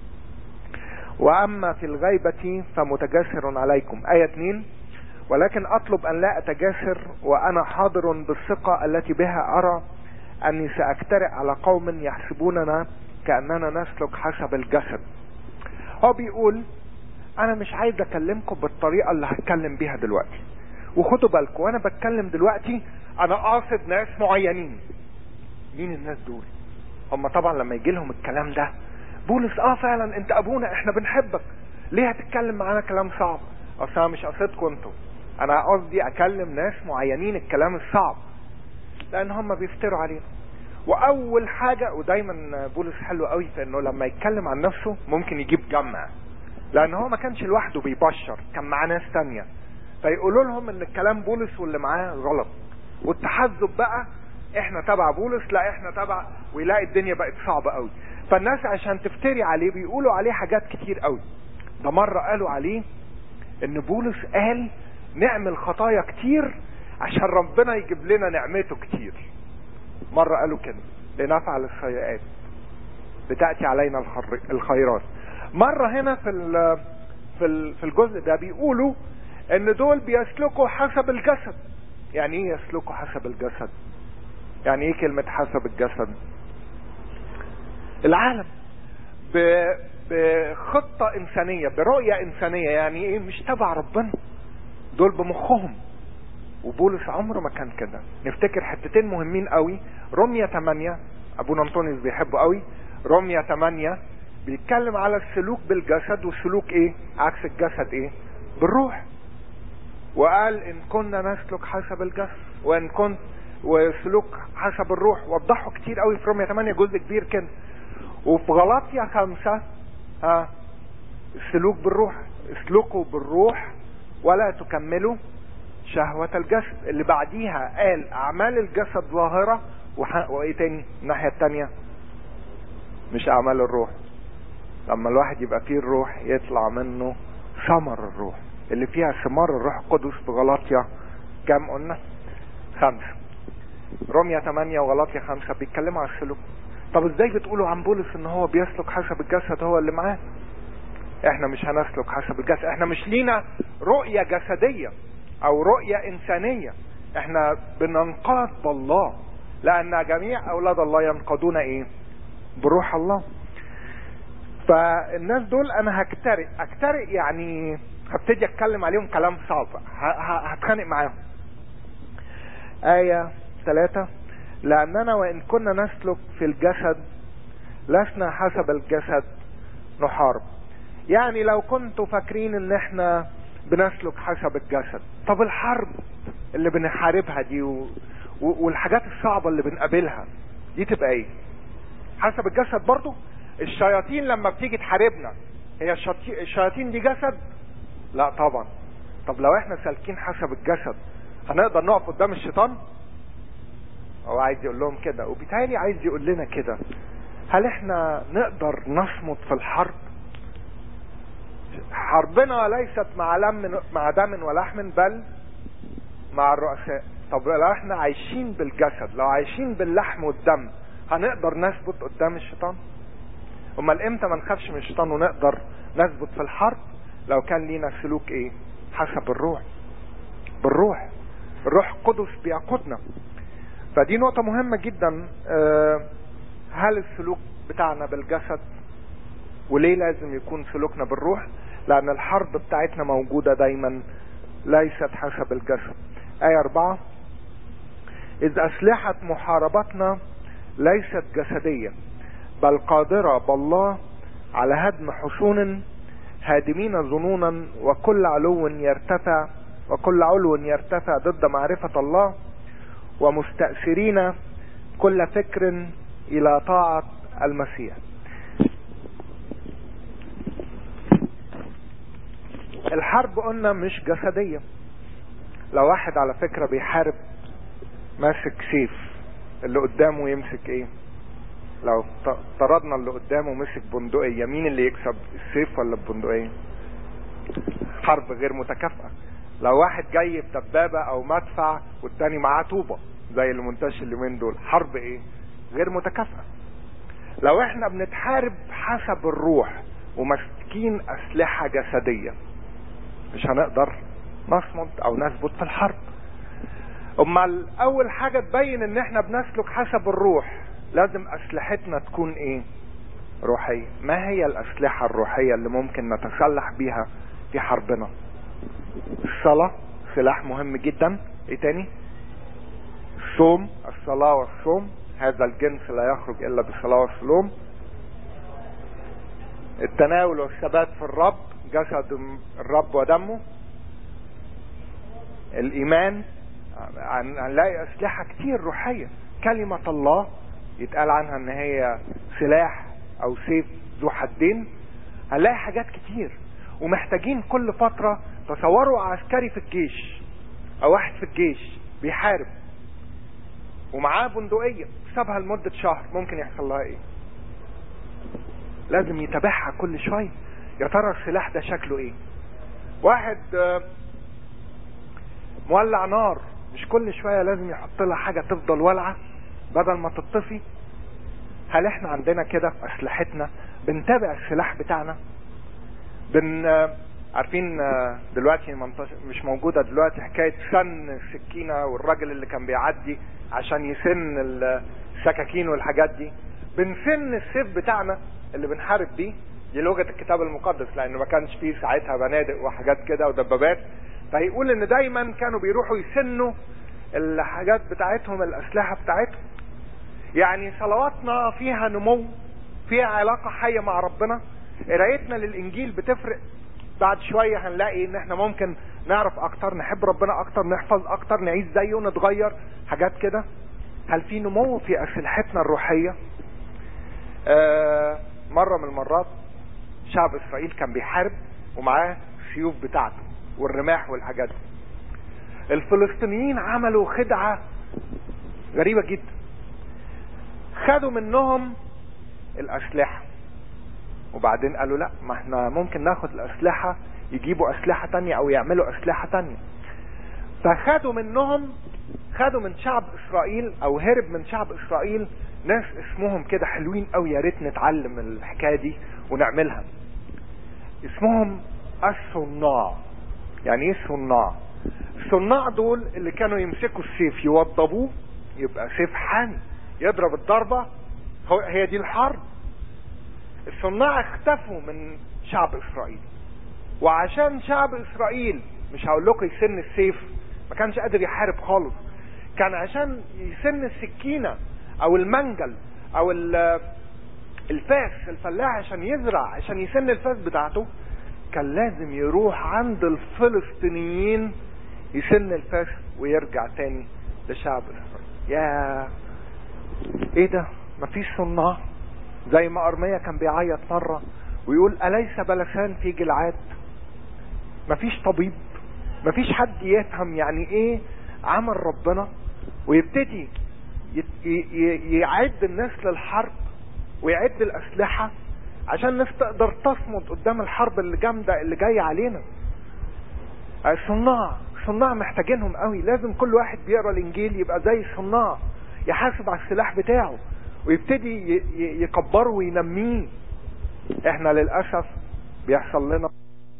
واما في الغيبة فمتجاسر عليكم اية اتنين ولكن اطلب ان لا اتجاسر وانا حاضر بالثقة التي بها ارى اني ساكترئ على قوم يحسبوننا كاننا نسلك حسب الجسد هو بيقول انا مش عايز اكلمكم بالطريقة اللي هتكلم بيها دلوقتي وخدوا بالكم وانا بتكلم دلوقتي انا قاصد ناس معينين مين الناس دول هم طبعا لما يجي لهم الكلام ده بولس اه فعلا انت ابونا احنا بنحبك ليه هتتكلم معانا كلام صعب اصل انا مش قصدكم انتوا انا قصدي اكلم ناس معينين الكلام الصعب لان هم بيفتروا علينا واول حاجة ودايما بولس حلو قوي في انه لما يتكلم عن نفسه ممكن يجيب جمع لان هو ما كانش لوحده بيبشر كان معاه ناس تانية فيقولوا لهم ان الكلام بولس واللي معاه غلط والتحزب بقى احنا تبع بولس لا احنا تبع ويلاقي الدنيا بقت صعبة قوي فالناس عشان تفتري عليه بيقولوا عليه حاجات كتير قوي ده مرة قالوا عليه ان بولس قال نعمل خطايا كتير عشان ربنا يجيب لنا نعمته كتير مرة قالوا كده لنفعل السيئات بتأتي علينا الخيرات مرة هنا في في في الجزء ده بيقولوا ان دول بيسلكوا حسب الجسد يعني ايه يسلكوا حسب الجسد يعني ايه كلمة حسب الجسد العالم بخطة انسانية برؤية انسانية يعني ايه مش تبع ربنا دول بمخهم وبولس عمره ما كان كده نفتكر حتتين مهمين قوي رمية 8 ابونا انطونيوس بيحبه قوي رمية 8 بيتكلم على السلوك بالجسد والسلوك ايه عكس الجسد ايه بالروح وقال ان كنا نسلك حسب الجسد وان كنت وسلوك حسب الروح وضحوا كتير قوي في رمية 8 جزء كبير كده وفي غلاطيا خمسة ها السلوك بالروح اسلكوا بالروح ولا تكملوا شهوة الجسد اللي بعديها قال اعمال الجسد ظاهرة وايه تاني الناحية التانية مش اعمال الروح لما الواحد يبقى فيه الروح يطلع منه ثمر الروح اللي فيها ثمار الروح القدس في غلاطيا كام قلنا خمسة روميا 8 وغلاطيا 5 بيتكلموا عن السلوك طب ازاي بتقولوا عن بولس ان هو بيسلك حسب الجسد هو اللي معاه احنا مش هنسلك حسب الجسد احنا مش لينا رؤية جسدية او رؤية انسانية احنا بننقاد بالله لان جميع اولاد الله ينقضون ايه بروح الله فالناس دول انا هكترئ اكترئ يعني هبتدي اتكلم عليهم كلام صعب هتخانق معاهم آية ثلاثة لأننا وإن كنا نسلك في الجسد لسنا حسب الجسد نحارب يعني لو كنتوا فاكرين ان احنا بنسلك حسب الجسد طب الحرب اللي بنحاربها دي و... و... والحاجات الصعبة اللي بنقابلها دي تبقى ايه حسب الجسد برضو الشياطين لما بتيجي تحاربنا هي الشياطين, الشياطين دي جسد لا طبعا طب لو احنا سالكين حسب الجسد هنقدر نقف قدام الشيطان هو عايز يقول لهم كده وبالتالي عايز يقول لنا كده هل احنا نقدر نصمد في الحرب حربنا ليست مع لم مع دم ولحم بل مع الرؤساء طب لو احنا عايشين بالجسد لو عايشين باللحم والدم هنقدر نثبت قدام الشيطان امال امتى ما نخافش من الشيطان ونقدر نثبت في الحرب لو كان لينا سلوك ايه حسب الروح بالروح الروح القدس بيقودنا فدي نقطة مهمة جدا أه هل السلوك بتاعنا بالجسد وليه لازم يكون سلوكنا بالروح لان الحرب بتاعتنا موجودة دايما ليست حسب الجسد آية أربعة إذ أسلحة محاربتنا ليست جسدية بل قادرة بالله على هدم حصون هادمين ظنونا وكل علو يرتفع وكل علو يرتفع ضد معرفة الله ومستأثرين كل فكر إلى طاعة المسيح الحرب قلنا مش جسدية لو واحد على فكرة بيحارب ماسك سيف اللي قدامه يمسك ايه لو طردنا اللي قدامه مسك بندقية مين اللي يكسب السيف ولا البندقية حرب غير متكافئة لو واحد جاي بدبابة او مدفع والتاني معاه طوبة زي اللي منتشر اليومين دول حرب ايه غير متكافئة لو احنا بنتحارب حسب الروح وماسكين اسلحة جسدية مش هنقدر نصمد او نثبت في الحرب امال اول حاجة تبين ان احنا بنسلك حسب الروح لازم اسلحتنا تكون ايه روحية ما هي الاسلحة الروحية اللي ممكن نتسلح بيها في حربنا الصلاة سلاح مهم جدا ايه تاني الصوم الصلاة والصوم هذا الجنس لا يخرج الا بالصلاة والصوم التناول والثبات في الرب جسد الرب ودمه الايمان هنلاقي اسلحة كتير روحية كلمة الله يتقال عنها ان هي سلاح او سيف ذو حدين هنلاقي حاجات كتير ومحتاجين كل فترة تصوروا عسكري في الجيش او واحد في الجيش بيحارب ومعاه بندقية سابها لمدة شهر ممكن يحصل لها ايه لازم يتابعها كل شوية يا ترى السلاح ده شكله ايه واحد مولع نار مش كل شوية لازم يحط لها حاجة تفضل ولعة بدل ما تطفي هل احنا عندنا كده في اسلحتنا بنتابع السلاح بتاعنا بن عارفين دلوقتي مش موجودة دلوقتي حكاية سن السكينة والراجل اللي كان بيعدي عشان يسن السكاكين والحاجات دي بنسن السيف بتاعنا اللي بنحارب بيه دي لغة الكتاب المقدس لان ما كانش فيه ساعتها بنادق وحاجات كده ودبابات فيقول ان دايما كانوا بيروحوا يسنوا الحاجات بتاعتهم الاسلحة بتاعتهم يعني صلواتنا فيها نمو فيها علاقة حية مع ربنا قرايتنا للانجيل بتفرق بعد شوية هنلاقي ان احنا ممكن نعرف اكتر نحب ربنا اكتر نحفظ اكتر نعيش زيه نتغير حاجات كده هل في نمو في اسلحتنا الروحية آه مرة من المرات شعب اسرائيل كان بيحارب ومعاه السيوف بتاعته والرماح والحاجات دي الفلسطينيين عملوا خدعة غريبة جدا خدوا منهم الاسلحة وبعدين قالوا لا ما احنا ممكن ناخد الاسلحة يجيبوا اسلحة تانية او يعملوا اسلحة تانية فخدوا منهم خدوا من شعب اسرائيل او هرب من شعب اسرائيل ناس اسمهم كده حلوين قوي يا ريت نتعلم الحكاية دي ونعملها اسمهم الصناع يعني ايه الصناع الصناع دول اللي كانوا يمسكوا السيف يوضبوه يبقى سيف حامي يضرب الضربة هي دي الحرب الصناع اختفوا من شعب اسرائيل وعشان شعب اسرائيل مش هقول لكم يسن السيف ما كانش قادر يحارب خالص كان عشان يسن السكينة او المنجل او الفاس الفلاح عشان يزرع عشان يسن الفاس بتاعته كان لازم يروح عند الفلسطينيين يسن الفاس ويرجع تاني لشعب اسرائيل يا ايه ده مفيش صناع زي ما ارميا كان بيعيط مرة ويقول اليس بلسان في جلعاد مفيش طبيب مفيش حد يفهم يعني ايه عمل ربنا ويبتدي يعد الناس للحرب ويعد الاسلحة عشان الناس تقدر تصمد قدام الحرب اللي جامدة اللي جاية علينا الصناع الصناع محتاجينهم قوي لازم كل واحد بيقرا الانجيل يبقى زي الصناع يحاسب على السلاح بتاعه ويبتدي يكبره وينميه احنا للأسف بيحصل لنا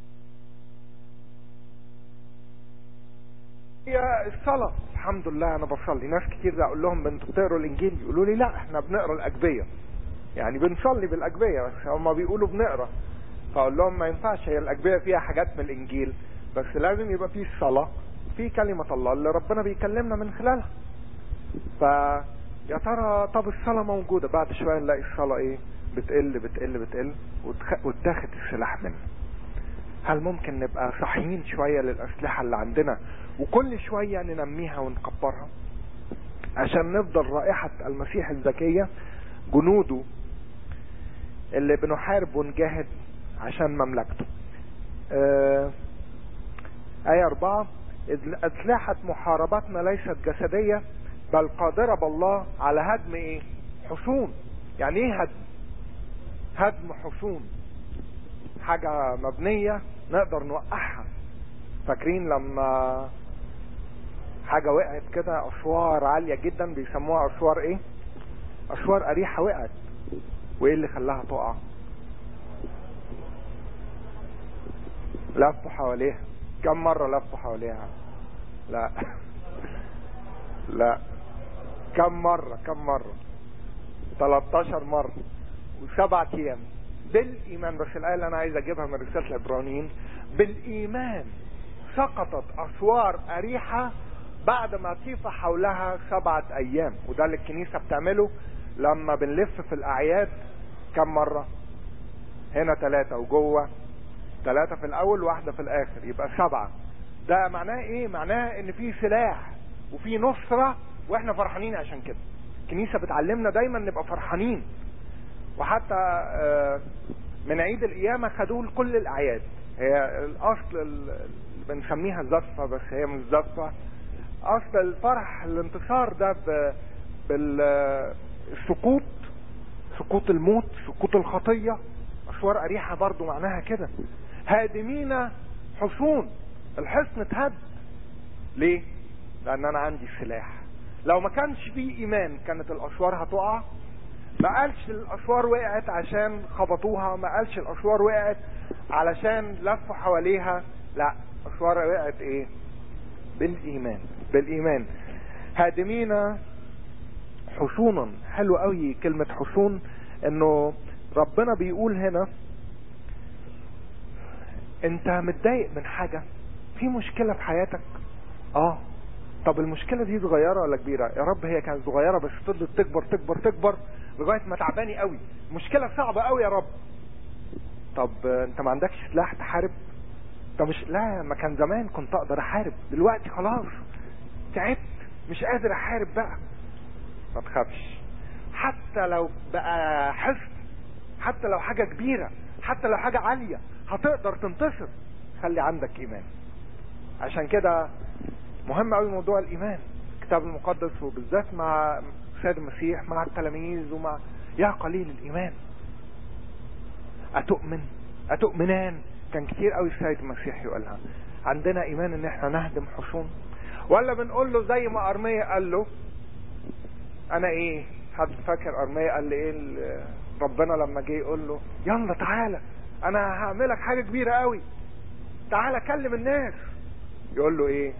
هي الصلاة الحمد لله انا بصلي ناس كتير اقول لهم انتوا بتقروا الانجيل يقولوا لي لا احنا بنقرا الاجبية يعني بنصلي بالاجبية بس هم بيقولوا بنقرا فاقول لهم ما ينفعش هي الاجبية فيها حاجات من الانجيل بس لازم يبقى فيه الصلاة في كلمة الله اللي ربنا بيكلمنا من خلالها ف يا ترى طب الصلاة موجودة بعد شوية نلاقي الصلاة ايه بتقل بتقل بتقل واتاخد السلاح منه هل ممكن نبقى صحيين شوية للأسلحة اللي عندنا وكل شوية ننميها ونكبرها عشان نفضل رائحة المسيح الذكية جنوده اللي بنحارب ونجاهد عشان مملكته آه آية أربعة أسلحة محاربتنا ليست جسدية بل قادرة بالله على هدم ايه حصون يعني ايه هدم هدم حصون حاجة مبنية نقدر نوقعها فاكرين لما حاجة وقعت كده اسوار عالية جدا بيسموها اسوار ايه اسوار اريحة وقعت وايه اللي خلاها تقع لفوا حواليها كم مرة لفوا حواليها لا لا كم مرة كم مرة 13 مرة وسبعة ايام بالايمان بس الايه اللي انا عايز اجيبها من رسالة العبرانيين بالايمان سقطت اسوار اريحة بعد ما طيف حولها سبعة ايام وده اللي الكنيسة بتعمله لما بنلف في الاعياد كم مرة هنا ثلاثة وجوه ثلاثة في الاول واحدة في الاخر يبقى سبعة ده معناه ايه معناه ان في سلاح وفي نصرة واحنا فرحانين عشان كده الكنيسة بتعلمنا دايما نبقى فرحانين وحتى من عيد القيامة خدوه لكل الاعياد هي الاصل بنسميها زفة بس هي مش زفة اصل الفرح الانتصار ده بالسقوط سقوط الموت سقوط الخطية أسوار أريحة برضو معناها كده هادمين حصون الحصن اتهد ليه لأن أنا عندي سلاح لو ما كانش فيه إيمان كانت الأسوار هتقع ما قالش الأسوار وقعت عشان خبطوها ما قالش الأسوار وقعت علشان لفوا حواليها لا أسوار وقعت إيه بالإيمان بالإيمان هادمين حصونا حلو قوي كلمة حصون انه ربنا بيقول هنا انت متضايق من حاجة في مشكلة في حياتك اه طب المشكلة دي صغيرة ولا كبيرة يا رب هي كانت صغيرة بس فضلت تكبر تكبر تكبر لغاية ما تعباني قوي مشكلة صعبة قوي يا رب طب انت ما عندكش سلاح تحارب طب مش لا ما كان زمان كنت اقدر احارب دلوقتي خلاص تعبت مش قادر احارب بقى ما تخافش حتى لو بقى حصن حتى لو حاجة كبيرة حتى لو حاجة عالية هتقدر تنتصر خلي عندك ايمان عشان كده مهم قوي موضوع الايمان الكتاب المقدس وبالذات مع سيد المسيح مع التلاميذ ومع يا قليل الايمان اتؤمن اتؤمنان كان كتير قوي السيد المسيح يقولها عندنا ايمان ان احنا نهدم حصون ولا بنقول له زي ما ارمية قال له انا ايه حد فاكر ارمية قال لي ايه ربنا لما جه يقول له يلا تعالى انا هعملك حاجة كبيرة قوي تعالى كلم الناس يقول له ايه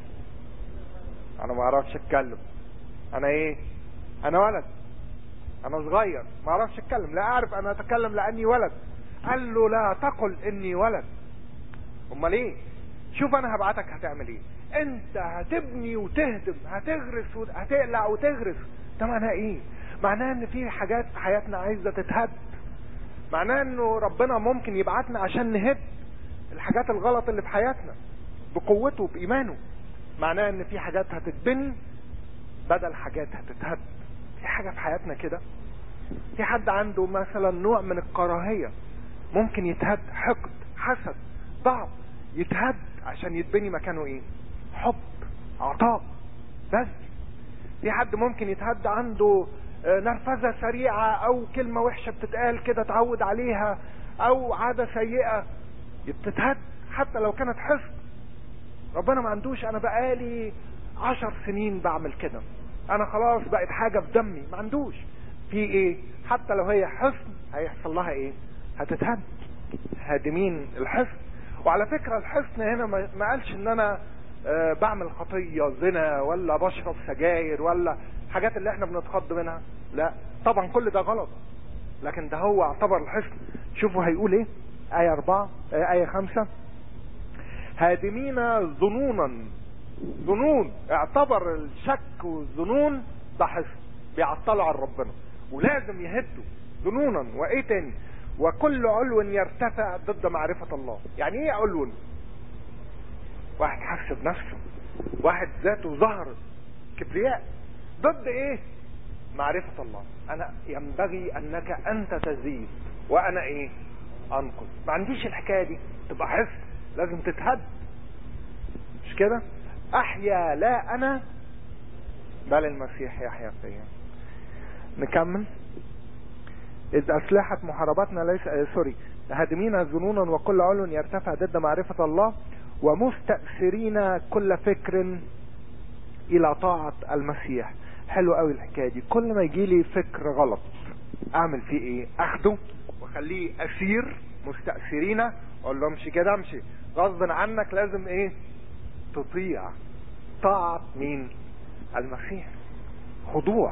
انا ما اعرفش اتكلم انا ايه انا ولد انا صغير ما اعرفش اتكلم لا اعرف انا اتكلم لاني ولد قال له لا تقل اني ولد امال ايه شوف انا هبعتك هتعمل ايه انت هتبني وتهدم هتغرس هتقلع وتغرس ده معناه ايه معناه ان في حاجات في حياتنا عايزه تتهد معناه انه ربنا ممكن يبعتنا عشان نهد الحاجات الغلط اللي في حياتنا بقوته بايمانه معناه ان في حاجات هتتبني بدل حاجات هتتهد في حاجه في حياتنا كده في حد عنده مثلا نوع من الكراهيه ممكن يتهد حقد حسد ضعف يتهد عشان يتبني مكانه ايه حب عطاء بذل في حد ممكن يتهد عنده نرفزة سريعة او كلمة وحشة بتتقال كده تعود عليها او عادة سيئة بتتهد حتى لو كانت حصن ربنا ما عندوش انا بقالي عشر سنين بعمل كده انا خلاص بقت حاجة في دمي ما عندوش في ايه حتى لو هي حصن هيحصل لها ايه هتتهد هادمين الحصن وعلى فكرة الحصن هنا ما قالش ان انا أه بعمل خطية زنا ولا بشرب سجاير ولا الحاجات اللي احنا بنتخض منها لا طبعا كل ده غلط لكن ده هو اعتبر الحصن شوفوا هيقول ايه آية أربعة آه آية خمسة هادمين ظنونا ظنون اعتبر الشك والظنون ده حصن بيعطلوا عن ربنا ولازم يهدوا ظنونا وايه تاني وكل علو يرتفع ضد معرفة الله يعني ايه علو واحد حس بنفسه واحد ذاته ظهر كبرياء ضد ايه معرفة الله انا ينبغي انك انت تزيد وانا ايه انقذ ما عنديش الحكاية دي تبقى حس لازم تتهد مش كده احيا لا انا بل المسيح يحيا فيا نكمل إذ أسلحة محاربتنا ليس آه سوري هادمين ظنونا وكل علو يرتفع ضد معرفة الله ومستأثرين كل فكر إلى طاعة المسيح حلو قوي الحكاية دي كل ما يجي لي فكر غلط أعمل فيه إيه أخده وأخليه أسير مستأثرين أقول له امشي كده امشي غصب عنك لازم إيه تطيع طاعة مين المسيح خضوع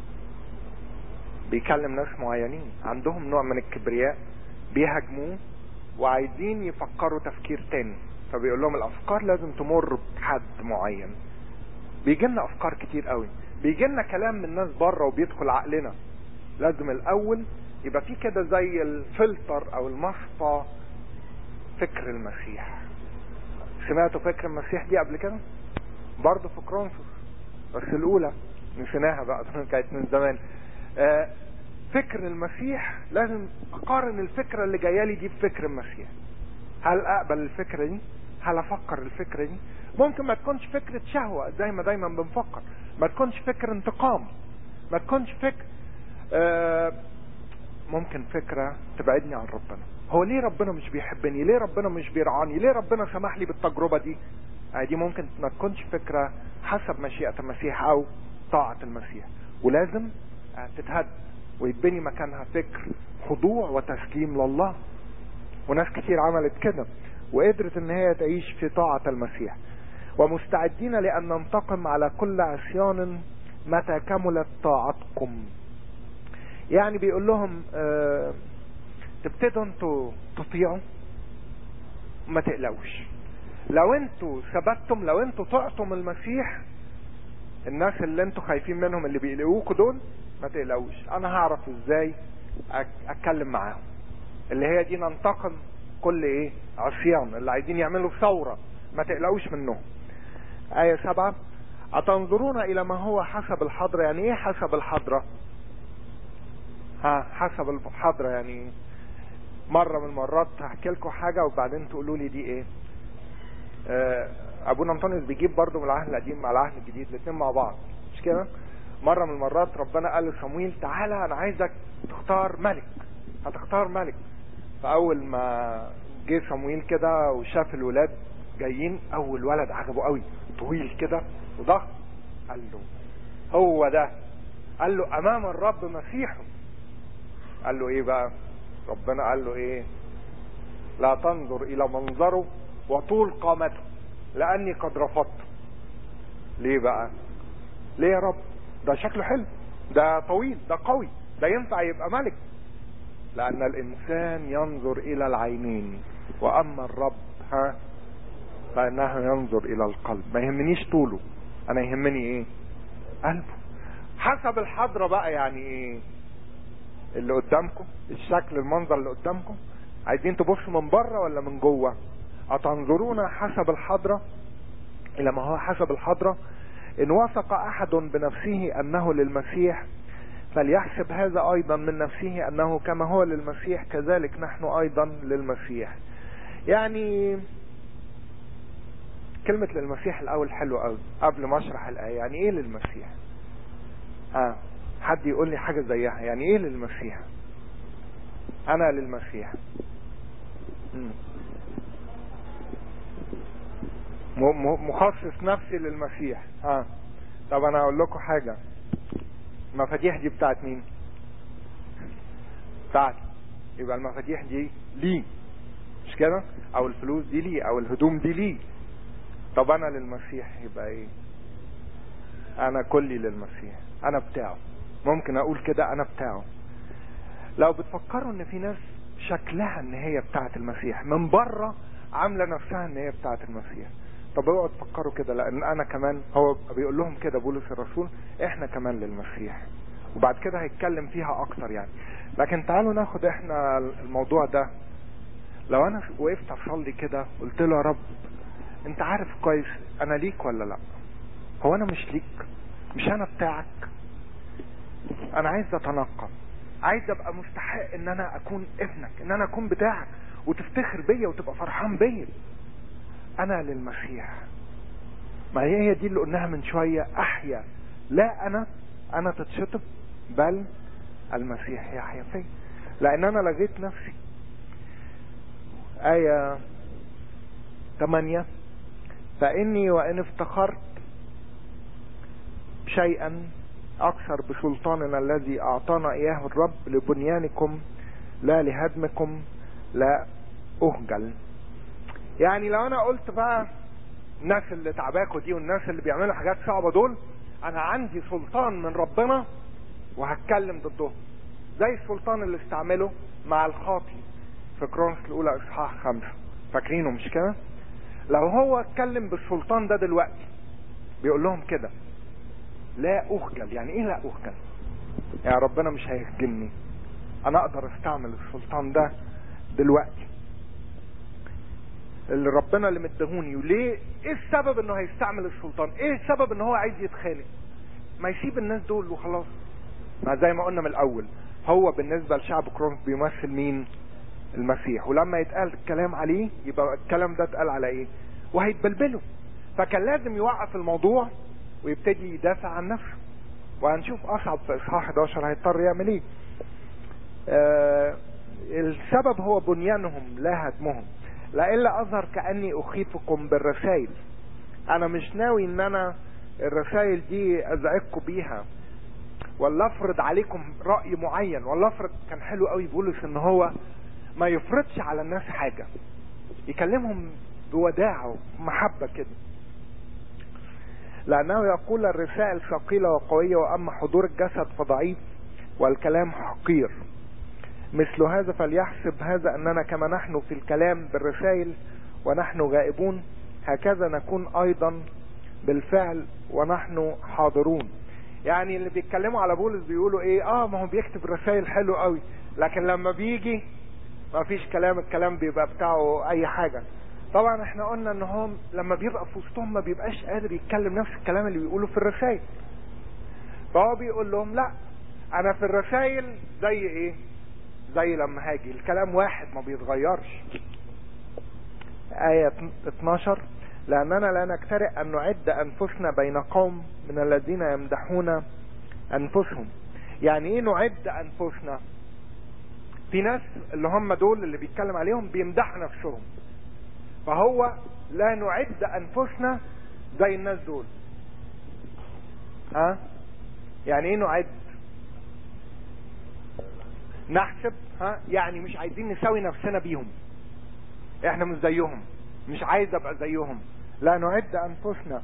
بيكلم ناس معينين عندهم نوع من الكبرياء بيهاجموه وعايزين يفكروا تفكير تاني فبيقول لهم الافكار لازم تمر بحد معين بيجي لنا افكار كتير قوي بيجي لنا كلام من ناس بره وبيدخل عقلنا لازم الاول يبقى في كده زي الفلتر او المصفى فكر المسيح سمعتوا فكر المسيح دي قبل كده برضه في كرونسوس بس الاولى نسيناها بقى كانت من زمان آه فكر المسيح لازم اقارن الفكرة اللي جايه لي دي بفكر المسيح هل اقبل الفكرة دي هل افكر الفكرة دي ممكن ما تكونش فكرة شهوة زي ما دايما بنفكر ما تكونش فكر انتقام ما تكونش فكر آه ممكن فكرة تبعدني عن ربنا هو ليه ربنا مش بيحبني ليه ربنا مش بيرعاني ليه ربنا سمح لي بالتجربة دي آه دي ممكن ما تكونش فكرة حسب مشيئة المسيح او طاعة المسيح ولازم آه تتهد ويتبني مكانها فكر خضوع وتسليم لله وناس كتير عملت كده وقدرت ان هي تعيش في طاعة المسيح ومستعدين لان ننتقم على كل عصيان متى كملت طاعتكم يعني بيقول لهم اه تبتدوا انتوا تطيعوا ما تقلقوش لو انتوا ثبتتم لو انتوا طعتم المسيح الناس اللي انتوا خايفين منهم اللي بيقلقوكوا دول ما تقلقوش انا هعرف ازاي اتكلم معاهم اللي هي دي ننتقم كل ايه عصيان اللي عايزين يعملوا ثورة ما تقلقوش منهم آية سبعة أتنظرون إلى ما هو حسب الحضرة يعني إيه حسب الحضرة ها حسب الحضرة يعني مرة من المرات هحكي لكم حاجة وبعدين تقولوا لي دي إيه آه أبونا أنطونيوس بيجيب برضو من العهد القديم مع العهد الجديد الاثنين مع بعض مش كده مرة من المرات ربنا قال لصمويل تعالى أنا عايزك تختار ملك هتختار ملك فأول ما جه صمويل كده وشاف الولاد جايين أول ولد عجبه قوي طويل كده وضخم قال له هو ده قال له أمام الرب مسيحه قال له إيه بقى ربنا قال له إيه لا تنظر إلى منظره وطول قامته لأني قد رفضته ليه بقى ليه يا رب ده شكله حلو ده طويل ده قوي ده ينفع يبقى ملك لأن الإنسان ينظر إلى العينين وأما الرب ها فإنه ينظر إلى القلب ما يهمنيش طوله أنا يهمني إيه قلبه حسب الحضرة بقى يعني إيه اللي قدامكم الشكل المنظر اللي قدامكم عايزين تبصوا من بره ولا من جوه أتنظرون حسب الحضرة إلى ما هو حسب الحضرة إن وثق أحد بنفسه أنه للمسيح فليحسب هذا أيضا من نفسه أنه كما هو للمسيح كذلك نحن أيضا للمسيح يعني كلمة للمسيح الأول حلوة قوي قبل ما أشرح الآية يعني إيه للمسيح آه حد يقول لي حاجة زيها يعني إيه للمسيح أنا للمسيح مم. مخصص نفسي للمسيح ها طب انا اقول لكم حاجة المفاتيح دي بتاعت مين بتاعتي يبقى المفاتيح دي لي مش كده او الفلوس دي لي او الهدوم دي لي طب انا للمسيح يبقى ايه انا كلي للمسيح انا بتاعه ممكن اقول كده انا بتاعه لو بتفكروا ان في ناس شكلها ان هي بتاعت المسيح من بره عامله نفسها ان هي بتاعت المسيح طب اوعوا تفكروا كده لان انا كمان هو بيقول لهم كده بولس الرسول احنا كمان للمسيح وبعد كده هيتكلم فيها اكتر يعني لكن تعالوا ناخد احنا الموضوع ده لو انا وقفت اصلي كده قلت له يا رب انت عارف كويس انا ليك ولا لا هو انا مش ليك مش انا بتاعك انا عايز اتنقى عايز ابقى مستحق ان انا اكون ابنك ان انا اكون بتاعك وتفتخر بيا وتبقى فرحان بيا انا للمسيح ما هي هي دي اللي قلناها من شوية احيا لا انا انا تتشطب بل المسيح يحيا فيا لان انا لغيت نفسي آية 8 فإني وإن افتخرت شيئا أكثر بسلطاننا الذي أعطانا إياه الرب لبنيانكم لا لهدمكم لا أهجل يعني لو أنا قلت بقى الناس اللي تعباكوا دي والناس اللي بيعملوا حاجات صعبة دول أنا عندي سلطان من ربنا وهتكلم ضدهم زي السلطان اللي استعمله مع الخاطي في كرونس الأولى إصحاح خمسة فاكرينه مش كده؟ لو هو اتكلم بالسلطان ده دلوقتي بيقول لهم كده لا أخجل يعني إيه لا أخجل؟ يا ربنا مش هيخجلني أنا أقدر أستعمل السلطان ده دلوقتي اللي ربنا اللي مدهوني وليه ايه السبب انه هيستعمل السلطان ايه السبب ان هو عايز يتخانق ما يسيب الناس دول وخلاص ما زي ما قلنا من الاول هو بالنسبة لشعب كرونس بيمثل مين المسيح ولما يتقال الكلام عليه يبقى الكلام ده اتقال على ايه وهيتبلبلوا فكان لازم يوقف الموضوع ويبتدي يدافع عن نفسه وهنشوف اصعب في اصحاح 11 هيضطر يعمل ايه آه السبب هو بنيانهم لا هدمهم لئلا اظهر كاني اخيفكم بالرسائل انا مش ناوي ان انا الرسائل دي ازعجكم بيها ولا افرض عليكم راي معين ولا افرض كان حلو قوي بولس ان هو ما يفرضش على الناس حاجه يكلمهم بوداعه ومحبه كده لانه يقول الرسائل ثقيله وقويه واما حضور الجسد فضعيف والكلام حقير مثل هذا فليحسب هذا اننا كما نحن في الكلام بالرسائل ونحن غائبون هكذا نكون ايضا بالفعل ونحن حاضرون يعني اللي بيتكلموا على بولس بيقولوا ايه اه ما هو بيكتب رسائل حلو قوي لكن لما بيجي ما فيش كلام الكلام بيبقى بتاعه اي حاجة طبعا احنا قلنا ان هو لما بيبقى في وسطهم ما بيبقاش قادر يتكلم نفس الكلام اللي بيقوله في الرسائل فهو بيقول لهم لا انا في الرسائل زي ايه زي لما هاجي الكلام واحد ما بيتغيرش آية 12 لأننا لا نكترئ أن نعد أنفسنا بين قوم من الذين يمدحون أنفسهم يعني إيه نعد أنفسنا في ناس اللي هم دول اللي بيتكلم عليهم بيمدحوا نفسهم فهو لا نعد أنفسنا زي الناس دول ها يعني ايه نعد نحسب ها يعني مش عايزين نساوي نفسنا بيهم احنا مش زيهم مش عايز ابقى زيهم لا نعد انفسنا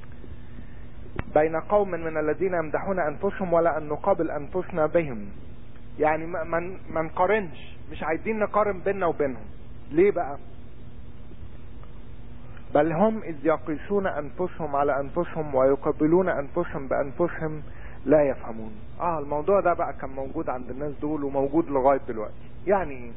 بين قوم من الذين يمدحون انفسهم ولا ان نقابل انفسنا بهم يعني ما ما ما نقارنش مش عايزين نقارن بيننا وبينهم ليه بقى بل هم اذ يقيسون انفسهم على انفسهم ويقابلون انفسهم بانفسهم لا يفهمون اه الموضوع ده بقى كان موجود عند الناس دول وموجود لغايه دلوقتي يعني ايه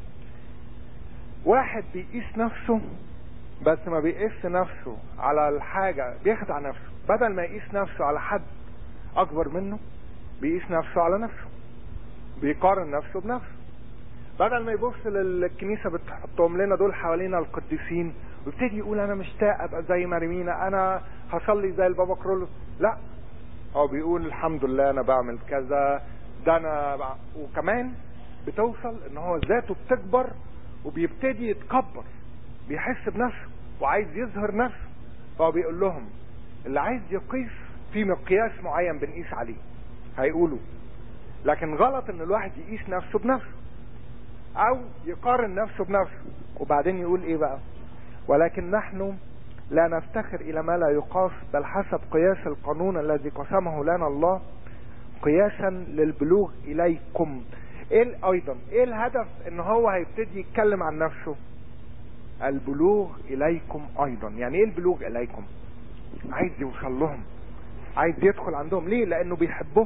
واحد بيقيس نفسه بس ما بيقيس نفسه على الحاجة بيخدع نفسه بدل ما يقيس نفسه على حد اكبر منه بيقيس نفسه على نفسه بيقارن نفسه بنفسه بدل ما يبص للكنيسة بتحطهم لنا دول حوالينا القديسين ويبتدي يقول انا مشتاق ابقى زي مريمينا انا هصلي زي البابا كرولوس لا هو بيقول الحمد لله انا بعمل كذا ده انا بع... وكمان بتوصل ان هو ذاته بتكبر وبيبتدي يتكبر بيحس بنفسه وعايز يظهر نفسه فهو بيقول لهم اللي عايز يقيس في مقياس معين بنقيس عليه هيقولوا لكن غلط ان الواحد يقيس نفسه بنفسه او يقارن نفسه بنفسه وبعدين يقول ايه بقى ولكن نحن لا نفتخر الى ما لا يقاس بل حسب قياس القانون الذي قسمه لنا الله قياسا للبلوغ اليكم ايه ايضا ايه الهدف ان هو هيبتدي يتكلم عن نفسه البلوغ اليكم ايضا يعني ايه البلوغ اليكم عايز يوصل لهم عايز يدخل عندهم ليه لانه بيحبهم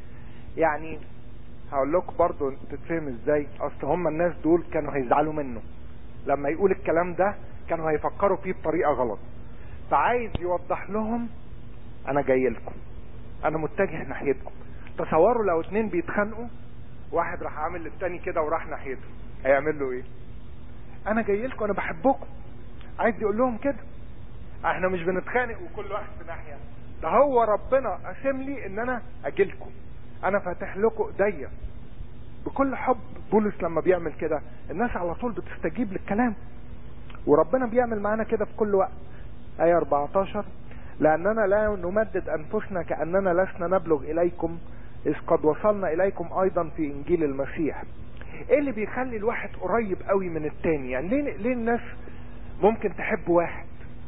يعني هقول لكم برضو تتفهم ازاي اصل هم الناس دول كانوا هيزعلوا منه لما يقول الكلام ده كانوا هيفكروا فيه بطريقة غلط فعايز يوضح لهم انا جاي لكم انا متجه ناحيتكم تصوروا لو اتنين بيتخانقوا واحد راح عامل للتاني كده وراح ناحيته هيعمل له ايه انا جاي لكم انا بحبكم عايز يقول لهم كده احنا مش بنتخانق وكل واحد في ناحيه ده هو ربنا قسم لي ان انا اجي لكم انا فاتح لكم ايديا بكل حب بولس لما بيعمل كده الناس على طول بتستجيب للكلام وربنا بيعمل معانا كده في كل وقت آية 14 لأننا لا نمدد أنفسنا كأننا لسنا نبلغ إليكم إذ قد وصلنا إليكم أيضا في إنجيل المسيح إيه اللي بيخلي الواحد قريب قوي من التاني يعني ليه, ليه الناس ممكن تحب واحد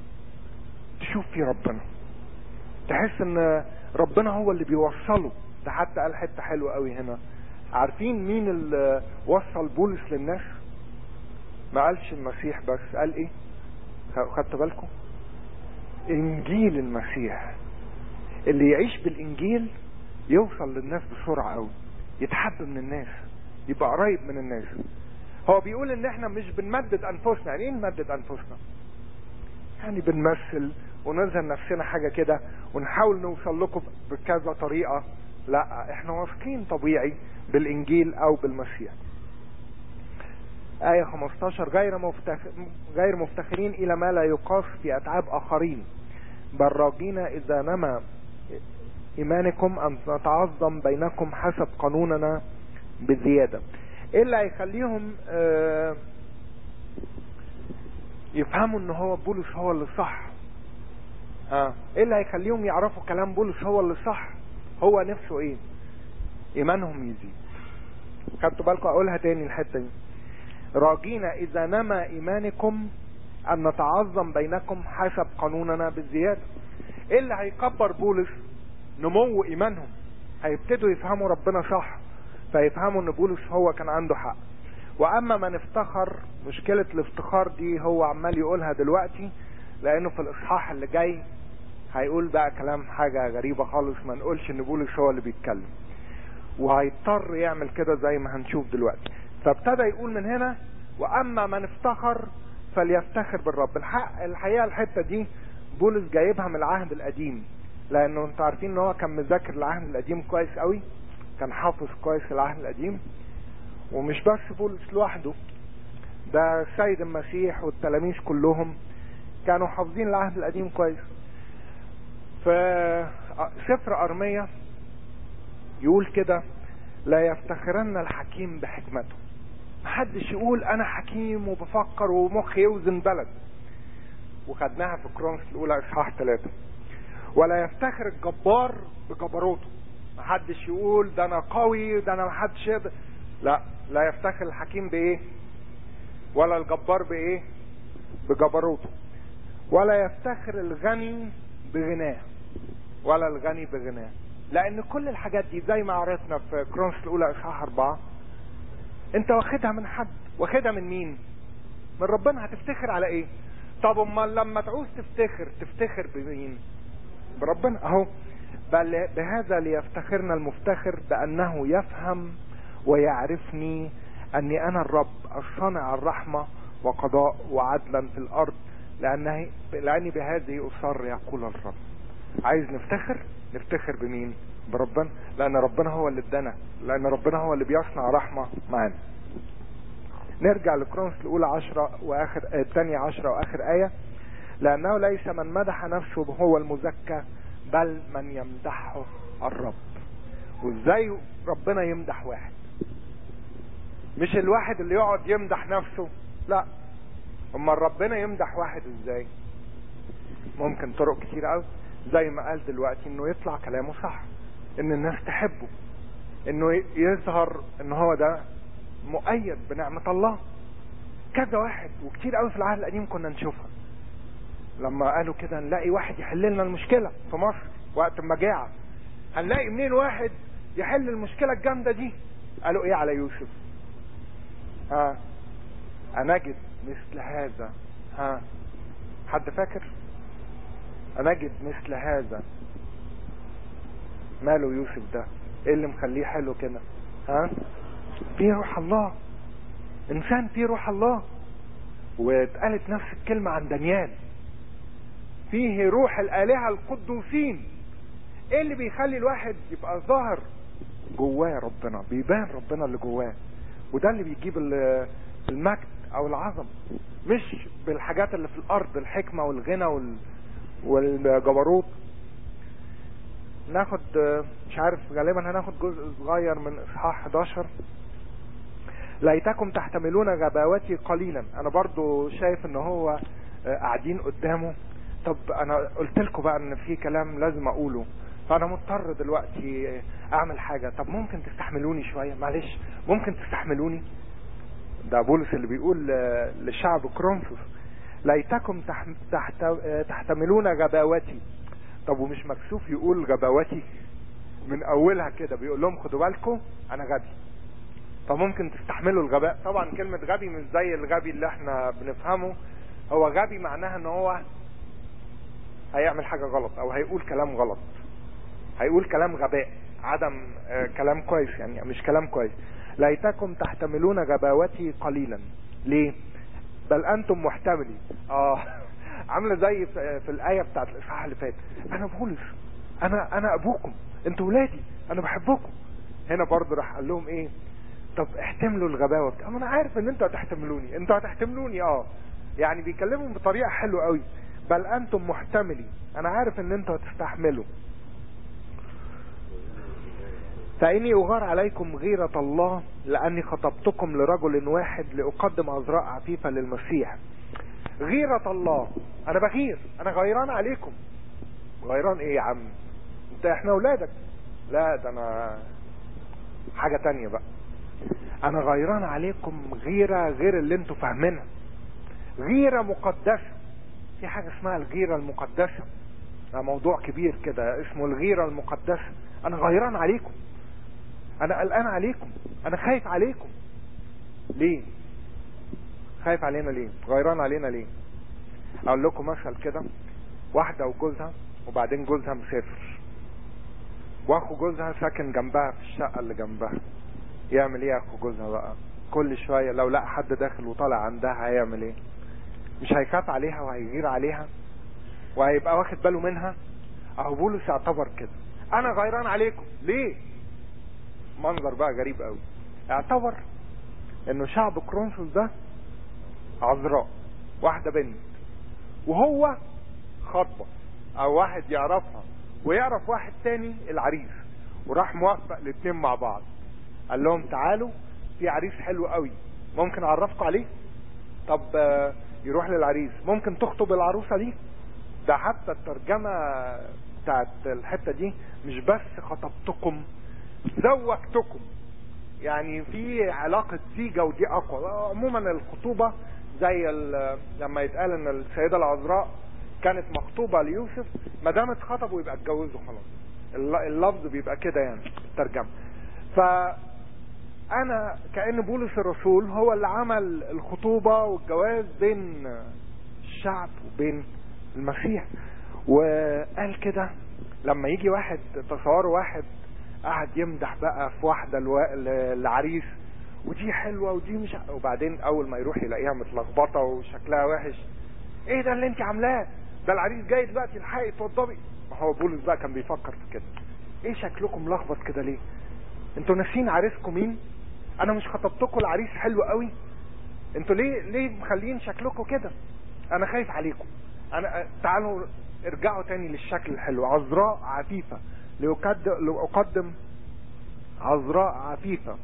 تشوف فيه ربنا تحس ان ربنا هو اللي بيوصله ده حتى قال حته حلوه قوي هنا عارفين مين اللي وصل بولس للناس ما قالش المسيح بس قال ايه خدت بالكم انجيل المسيح اللي يعيش بالانجيل يوصل للناس بسرعه قوي يتحب من الناس يبقى قريب من الناس هو بيقول ان احنا مش بنمدد انفسنا يعني ايه نمدد انفسنا يعني بنمثل ونظهر نفسنا حاجة كده ونحاول نوصل لكم بكذا طريقة لا احنا واثقين طبيعي بالانجيل او بالمسيح آية 15 غير مفتخر غير مفتخرين إلى ما لا يقاس في أتعاب آخرين بل راجين إذا نما ايمانكم ان نتعظم بينكم حسب قانوننا بزيادة ايه اللي هيخليهم آه يفهموا ان هو بولس هو اللي صح ها ايه اللي هيخليهم يعرفوا كلام بولس هو اللي صح هو نفسه ايه ايمانهم يزيد خدتوا بالكم اقولها تاني الحته دي راجين اذا نما ايمانكم ان نتعظم بينكم حسب قانوننا بالزياده ايه اللي هيكبر بولس نمو ايمانهم هيبتدوا يفهموا ربنا صح فيفهموا ان بولس هو كان عنده حق واما من افتخر مشكلة الافتخار دي هو عمال يقولها دلوقتي لانه في الاصحاح اللي جاي هيقول بقى كلام حاجة غريبة خالص ما نقولش ان بولس هو اللي بيتكلم وهيضطر يعمل كده زي ما هنشوف دلوقتي فابتدى يقول من هنا واما من افتخر فليفتخر بالرب الحق الحقيقة الحتة دي بولس جايبها من العهد القديم لانه انتوا عارفين ان هو كان مذاكر العهد القديم كويس قوي كان حافظ كويس العهد القديم ومش بس بولس لوحده ده السيد المسيح والتلاميذ كلهم كانوا حافظين العهد القديم كويس فسفر أرمية يقول كده لا يفتخرن الحكيم بحكمته محدش يقول انا حكيم وبفكر ومخي يوزن بلد وخدناها في كرونس الاولى اصحاح ثلاثة ولا يفتخر الجبار بجبروته محدش يقول ده انا قوي ده انا محدش يقدر لا لا يفتخر الحكيم بايه ولا الجبار بايه بجبروته ولا يفتخر الغني بغناه ولا الغني بغناه لان كل الحاجات دي زي ما عرفنا في كرونس الاولى اصحاح اربعة انت واخدها من حد واخدها من مين من ربنا هتفتخر على ايه طب امال لما تعوز تفتخر تفتخر بمين بربنا اهو بل بهذا ليفتخرنا المفتخر بانه يفهم ويعرفني اني انا الرب الصانع الرحمة وقضاء وعدلا في الارض لانه لاني بهذه اصر يقول الرب عايز نفتخر نفتخر بمين بربنا لان ربنا هو اللي ادانا لان ربنا هو اللي بيصنع رحمة معانا نرجع لكرونس الاولى عشرة واخر الثانية عشرة واخر اية لانه ليس من مدح نفسه هو المزكى بل من يمدحه الرب وازاي ربنا يمدح واحد مش الواحد اللي يقعد يمدح نفسه لا اما ربنا يمدح واحد ازاي ممكن طرق كتير قوي زي ما قال دلوقتي انه يطلع كلامه صح ان الناس تحبه انه يظهر ان هو ده مؤيد بنعمة الله كذا واحد وكتير قوي في العهد القديم كنا نشوفها لما قالوا كده نلاقي واحد يحل لنا المشكلة في مصر وقت المجاعة هنلاقي منين واحد يحل المشكلة الجامدة دي قالوا ايه على يوسف ها انجد مثل هذا ها حد فاكر انجد مثل هذا ماله يوسف ده ايه اللي مخليه حلو كده ها فيه روح الله انسان فيه روح الله واتقالت نفس الكلمة عن دانيال فيه روح الالهة القدوسين ايه اللي بيخلي الواحد يبقى ظاهر جواه ربنا بيبان ربنا اللي جواه وده اللي بيجيب المجد او العظم مش بالحاجات اللي في الارض الحكمة والغنى وال... والجبروت ناخد مش عارف غالبا هناخد جزء صغير من اصحاح 11 ليتكم تحتملون غباوتي قليلا انا برضو شايف ان هو قاعدين قدامه طب انا قلت لكم بقى ان في كلام لازم اقوله فانا مضطر دلوقتي اعمل حاجة طب ممكن تستحملوني شوية معلش ممكن تستحملوني ده بولس اللي بيقول للشعب كرونسوس ليتكم تحت تحت تحتملون غباوتي طب ومش مكسوف يقول غباوتي من اولها كده بيقول لهم خدوا بالكم انا غبي فممكن تستحملوا الغباء طبعا كلمة غبي مش زي الغبي اللي احنا بنفهمه هو غبي معناها ان هو هيعمل حاجة غلط او هيقول كلام غلط هيقول كلام غباء عدم آه كلام كويس يعني مش كلام كويس ليتكم تحتملون غباوتي قليلا ليه بل انتم محتملي اه عامله زي في الايه بتاعت الاصحاح اللي فات انا بولس انا انا ابوكم انتوا ولادي انا بحبكم هنا برضه راح قال لهم ايه طب احتملوا الغباوه اما انا عارف ان انتوا هتحتملوني انتوا هتحتملوني اه يعني بيكلمهم بطريقه حلوه قوي بل انتم محتملي انا عارف ان انتوا هتستحملوا فإني أغار عليكم غيرة الله لأني خطبتكم لرجل واحد لأقدم أزراء عفيفة للمسيح غيرة الله أنا بغير أنا غيران عليكم غيران إيه يا عم أنت إحنا أولادك لا ده أنا حاجة تانية بقى أنا غيران عليكم غيرة غير اللي أنتوا فاهمينها غيرة مقدسة في حاجة اسمها الغيرة المقدسة ده موضوع كبير كده اسمه الغيرة المقدسة أنا غيران عليكم انا قلقان عليكم انا خايف عليكم ليه خايف علينا ليه غيران علينا ليه اقول لكم مثل كده واحدة وجوزها وبعدين جوزها مسافر واخو جوزها ساكن جنبها في الشقة اللي جنبها يعمل ايه اخو جوزها بقى كل شوية لو لقى حد داخل وطالع عندها هيعمل ايه مش هيخاف عليها وهيغير عليها وهيبقى واخد باله منها اهو بولس يعتبر كده انا غيران عليكم ليه منظر بقى غريب قوي اعتبر انه شعب كرونسوس ده عذراء واحدة بنت وهو خطبة او واحد يعرفها ويعرف واحد تاني العريس وراح موفق الاتنين مع بعض قال لهم تعالوا في عريس حلو قوي ممكن اعرفكم عليه طب يروح للعريس ممكن تخطب العروسة دي ده حتى الترجمة بتاعت الحتة دي مش بس خطبتكم زوجتكم يعني في علاقة زيجة ودي اقوى عموما الخطوبة زي لما يتقال ان السيدة العذراء كانت مخطوبة ليوسف ما دام اتخطبوا يبقى اتجوزوا خلاص اللفظ بيبقى كده يعني الترجمة فانا كأن بولس الرسول هو اللي عمل الخطوبة والجواز بين الشعب وبين المسيح وقال كده لما يجي واحد تصوروا واحد قعد يمدح بقى في واحدة الو... العريس ودي حلوة ودي مش وبعدين اول ما يروح يلاقيها متلخبطة وشكلها وحش ايه ده اللي انت عاملاه ده العريس جاي دلوقتي الحقي اتوضبي ما هو بولس بقى كان بيفكر في كده ايه شكلكم ملخبط كده ليه انتوا ناسين عريسكم مين انا مش خطبتكم العريس حلو قوي انتوا ليه ليه مخلين شكلكم كده انا خايف عليكم انا تعالوا ارجعوا تاني للشكل الحلو عذراء عفيفة لأقدم عذراء عفيفة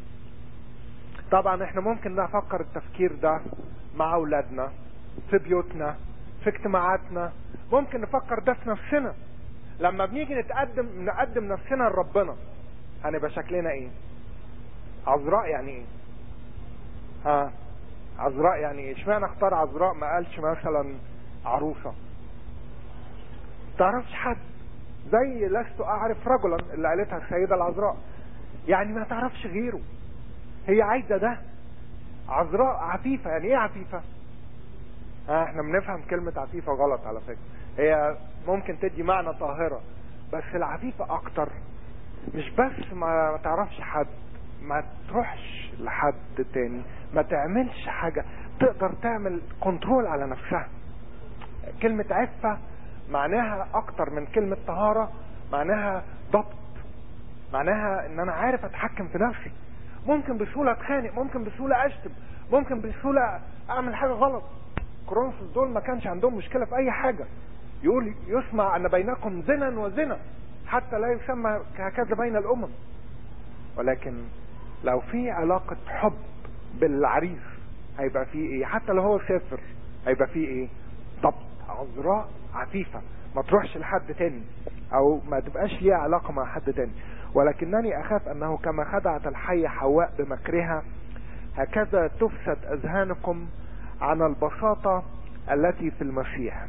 طبعا احنا ممكن نفكر التفكير ده مع اولادنا في بيوتنا في اجتماعاتنا ممكن نفكر ده في نفسنا لما بنيجي نتقدم نقدم نفسنا لربنا هنبقى شكلنا ايه عذراء يعني ايه ها عذراء يعني ايه اشمعنى اختار عذراء ما قالش مثلا عروسة تعرفش حد زي لست اعرف رجلا اللي قالتها السيدة العذراء يعني ما تعرفش غيره هي عايزة ده عذراء عفيفة يعني ايه عفيفة اه احنا بنفهم كلمة عفيفة غلط على فكرة هي ممكن تدي معنى طاهرة بس العفيفة اكتر مش بس ما تعرفش حد ما تروحش لحد تاني ما تعملش حاجة تقدر تعمل كنترول على نفسها كلمة عفة معناها اكتر من كلمة طهارة معناها ضبط معناها ان انا عارف اتحكم في نفسي ممكن بسهولة اتخانق ممكن بسهولة اشتم ممكن بسهولة اعمل حاجة غلط كرونسوس دول ما كانش عندهم مشكلة في اي حاجة يقول يسمع ان بينكم زنا وزنا حتى لا يسمى هكذا بين الامم ولكن لو في علاقة حب بالعريس هيبقى فيه ايه حتى لو هو سافر هيبقى فيه ايه ضبط عذراء عفيفة ما تروحش لحد تاني او ما تبقاش ليها علاقة مع حد تاني ولكنني اخاف انه كما خدعت الحية حواء بمكرها هكذا تفسد اذهانكم عن البساطة التي في المسيح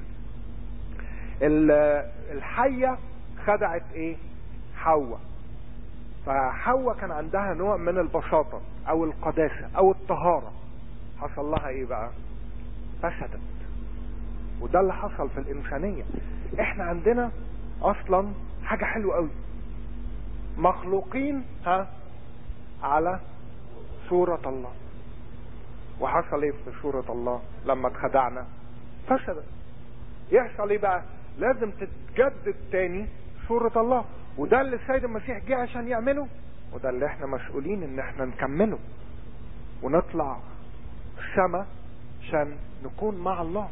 الحية خدعت ايه حواء فحواء كان عندها نوع من البساطة او القداسة او الطهارة حصل لها ايه بقى فسدت وده اللي حصل في الانسانية احنا عندنا اصلا حاجة حلوة قوي مخلوقين ها على صورة الله وحصل ايه في صورة الله لما اتخدعنا فسدت يحصل ايه بقى لازم تتجدد تاني صورة الله وده اللي السيد المسيح جه عشان يعمله وده اللي احنا مسؤولين ان احنا نكمله ونطلع السما عشان نكون مع الله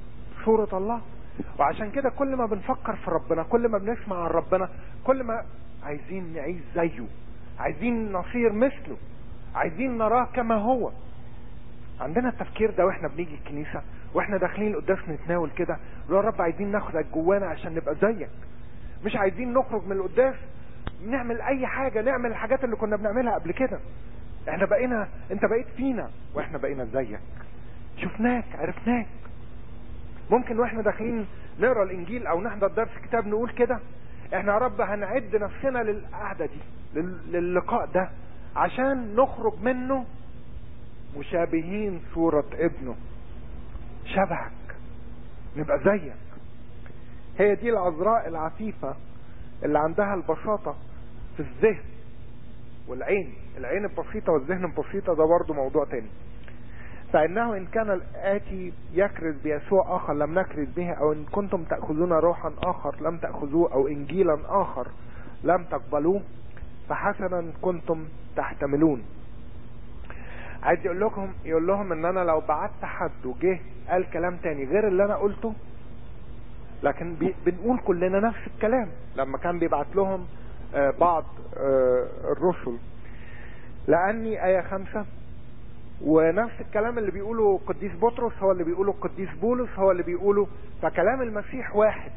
صورة الله وعشان كده كل ما بنفكر في ربنا كل ما بنسمع عن ربنا كل ما عايزين نعيش زيه عايزين نصير مثله عايزين نراه كما هو عندنا التفكير ده واحنا بنيجي الكنيسة واحنا داخلين القداس نتناول كده يا رب عايزين ناخدك جوانا عشان نبقى زيك مش عايزين نخرج من القداس نعمل اي حاجة نعمل الحاجات اللي كنا بنعملها قبل كده احنا بقينا انت بقيت فينا واحنا بقينا زيك شفناك عرفناك ممكن واحنا داخلين نقرا الانجيل او نحضر درس كتاب نقول كده احنا يا رب هنعد نفسنا للقعده دي لل- للقاء ده عشان نخرج منه مشابهين صورة ابنه شبهك نبقى زيك هي دي العذراء العفيفة اللي عندها البساطة في الذهن والعين العين البسيطة والذهن البسيطة ده برضه موضوع تاني فإنه إن كان الآتي يكرز بيسوع آخر لم نكرز به أو إن كنتم تأخذون روحا آخر لم تأخذوه أو إنجيلا آخر لم تقبلوه فحسنا كنتم تحتملون عايز يقول لكم يقول لهم ان انا لو بعت حد وجه قال كلام تاني غير اللي انا قلته لكن بي بنقول كلنا نفس الكلام لما كان بيبعت لهم آه بعض آه الرسل لاني ايه خمسة ونفس الكلام اللي بيقوله قديس بطرس هو اللي بيقوله قديس بولس هو اللي بيقوله فكلام المسيح واحد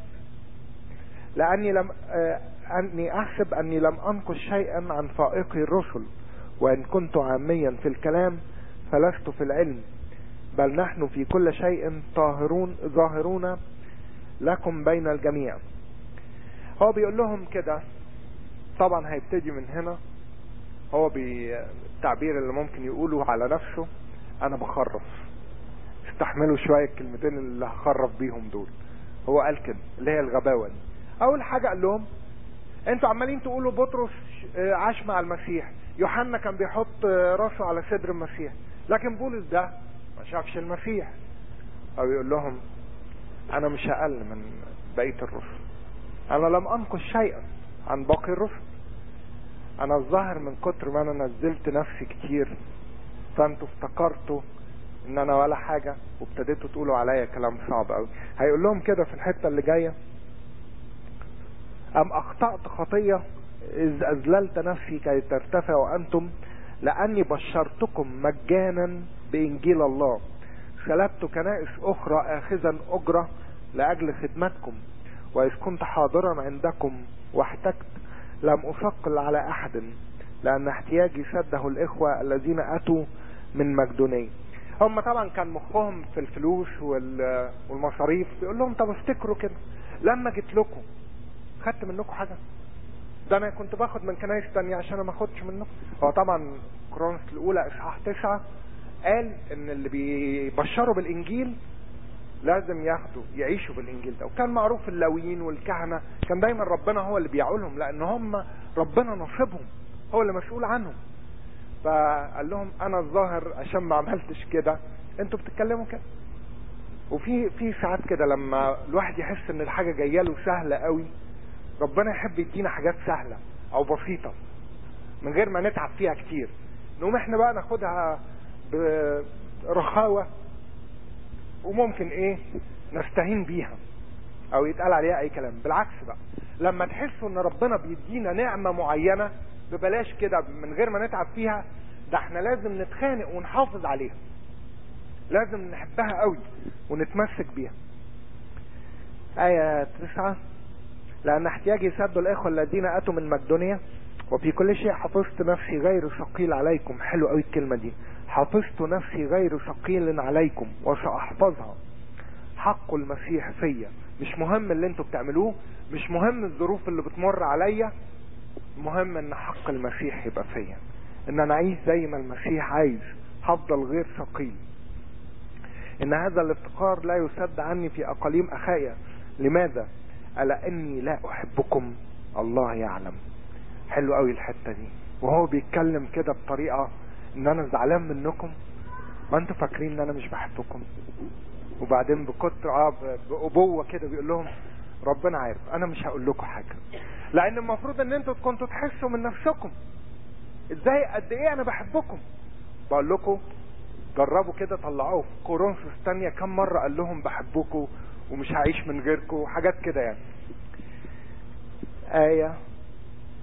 لاني لم آه اني احسب اني لم انقص شيئا عن فائقي الرسل وان كنت عاميا في الكلام فلست في العلم بل نحن في كل شيء طاهرون ظاهرون لكم بين الجميع هو بيقول لهم كده طبعا هيبتدي من هنا هو بالتعبير اللي ممكن يقوله على نفسه انا بخرف استحملوا شوية الكلمتين اللي هخرف بيهم دول هو قال كده اللي هي الغباوة دي اول حاجة قال لهم انتوا عمالين تقولوا بطرس عاش مع المسيح يوحنا كان بيحط راسه على صدر المسيح لكن بولس ده ما شافش المسيح او يقول لهم انا مش اقل من بقية الرسل انا لم انقص شيئا عن باقي الرسل انا الظاهر من كتر ما انا نزلت نفسي كتير فانتوا افتكرتوا ان انا ولا حاجة وابتديتوا تقولوا عليا كلام صعب قوي هيقول لهم كده في الحتة اللي جاية ام اخطأت خطية اذ اذللت نفسي كي ترتفعوا انتم لاني بشرتكم مجانا بانجيل الله سلبت كنائس اخرى اخذا اجرة لاجل خدمتكم واذ كنت حاضرا عندكم واحتجت لم اثقل على احد لان احتياجي سده الاخوة الذين اتوا من مقدونية هم طبعا كان مخهم في الفلوس والمصاريف يقول لهم طب افتكروا كده لما جيت لكم خدت منكم حاجة ده انا كنت باخد من كنايس تانية عشان ما اخدش منكم هو طبعا كرونس الاولى اصحاح تسعة قال ان اللي بيبشروا بالانجيل لازم ياخدوا يعيشوا بالانجيل ده وكان معروف اللاويين والكهنة كان دايما ربنا هو اللي بيعولهم لان هم ربنا نصيبهم هو اللي مسؤول عنهم فقال لهم انا الظاهر عشان ما عملتش كده انتوا بتتكلموا كده وفي في ساعات كده لما الواحد يحس ان الحاجة جايه له سهلة قوي ربنا يحب يدينا حاجات سهلة او بسيطة من غير ما نتعب فيها كتير نقوم احنا بقى ناخدها برخاوة وممكن ايه نستهين بيها او يتقال عليها اي كلام بالعكس بقى لما تحسوا ان ربنا بيدينا نعمة معينة ببلاش كده من غير ما نتعب فيها ده احنا لازم نتخانق ونحافظ عليها لازم نحبها قوي ونتمسك بيها آية تسعة لأن احتياجي سد الإخوة الذين أتوا من مقدونيا وفي كل شيء حفظت نفسي غير ثقيل عليكم حلو قوي الكلمة دي حفظت نفسي غير ثقيل عليكم وسأحفظها حق المسيح فيا مش مهم اللي انتوا بتعملوه مش مهم الظروف اللي بتمر عليا مهم ان حق المسيح يبقى فيا ان انا اعيش زي ما المسيح عايز هفضل غير ثقيل ان هذا الافتقار لا يسد عني في اقاليم اخايا لماذا الا اني لا احبكم الله يعلم حلو قوي الحته دي وهو بيتكلم كده بطريقه ان انا زعلان منكم ما انتوا فاكرين ان انا مش بحبكم وبعدين بكتر اه بابوه كده بيقول لهم ربنا عارف انا مش هقول لكم حاجه لان المفروض ان انتوا كنتوا تحسوا من نفسكم ازاي قد ايه انا بحبكم بقول لكم جربوا كده طلعوه في كورنثوس تانية كم مرة قال لهم بحبكم ومش هعيش من غيركم وحاجات كده يعني آية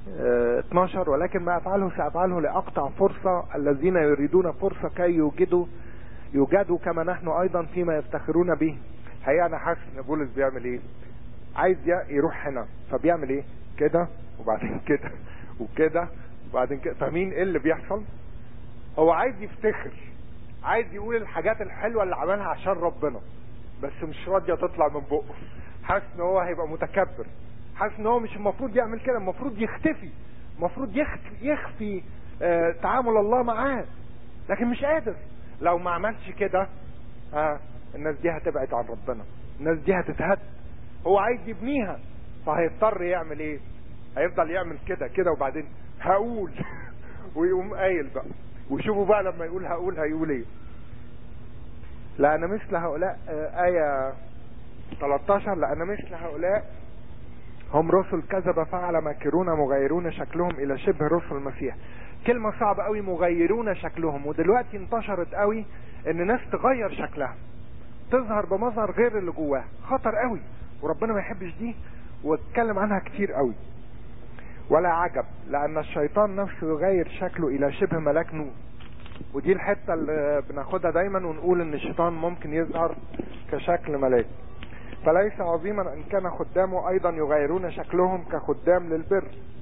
اه 12 ولكن ما افعله سافعله لاقطع فرصة الذين يريدون فرصة كي يوجدوا يوجدوا كما نحن ايضا فيما يفتخرون به هي انا حاسس ان بولس بيعمل ايه عايز يروح هنا فبيعمل ايه كده وبعدين كده وكده وبعدين كده فاهمين ايه اللي بيحصل هو عايز يفتخر عايز يقول الحاجات الحلوة اللي عملها عشان ربنا بس مش راضية تطلع من بقه حاسس ان هو هيبقى متكبر حاسس ان هو مش المفروض يعمل كده المفروض يختفي المفروض يخفي, يخفي آه تعامل الله معاه لكن مش قادر لو ما عملش كده آه الناس دي هتبعد عن ربنا الناس دي هتتهد هو عايز يبنيها فهيضطر يعمل ايه هيفضل يعمل كده كده وبعدين هقول ويقوم قايل بقى وشوفوا بقى لما يقول هقول هيقول ايه لأن مثل هؤلاء آية 13 لأن مثل هؤلاء هم رسل كذبة فعل ماكرون مغيرون شكلهم إلى شبه رسل المسيح كلمة صعبة قوي مغيرون شكلهم ودلوقتي انتشرت قوي ان ناس تغير شكلها تظهر بمظهر غير اللي جواها خطر قوي وربنا ما يحبش دي واتكلم عنها كتير قوي ولا عجب لان الشيطان نفسه يغير شكله الى شبه ملاك نور ودي الحتة اللي بناخدها دايما ونقول ان الشيطان ممكن يظهر كشكل ملاك فليس عظيما ان كان خدامه ايضا يغيرون شكلهم كخدام للبر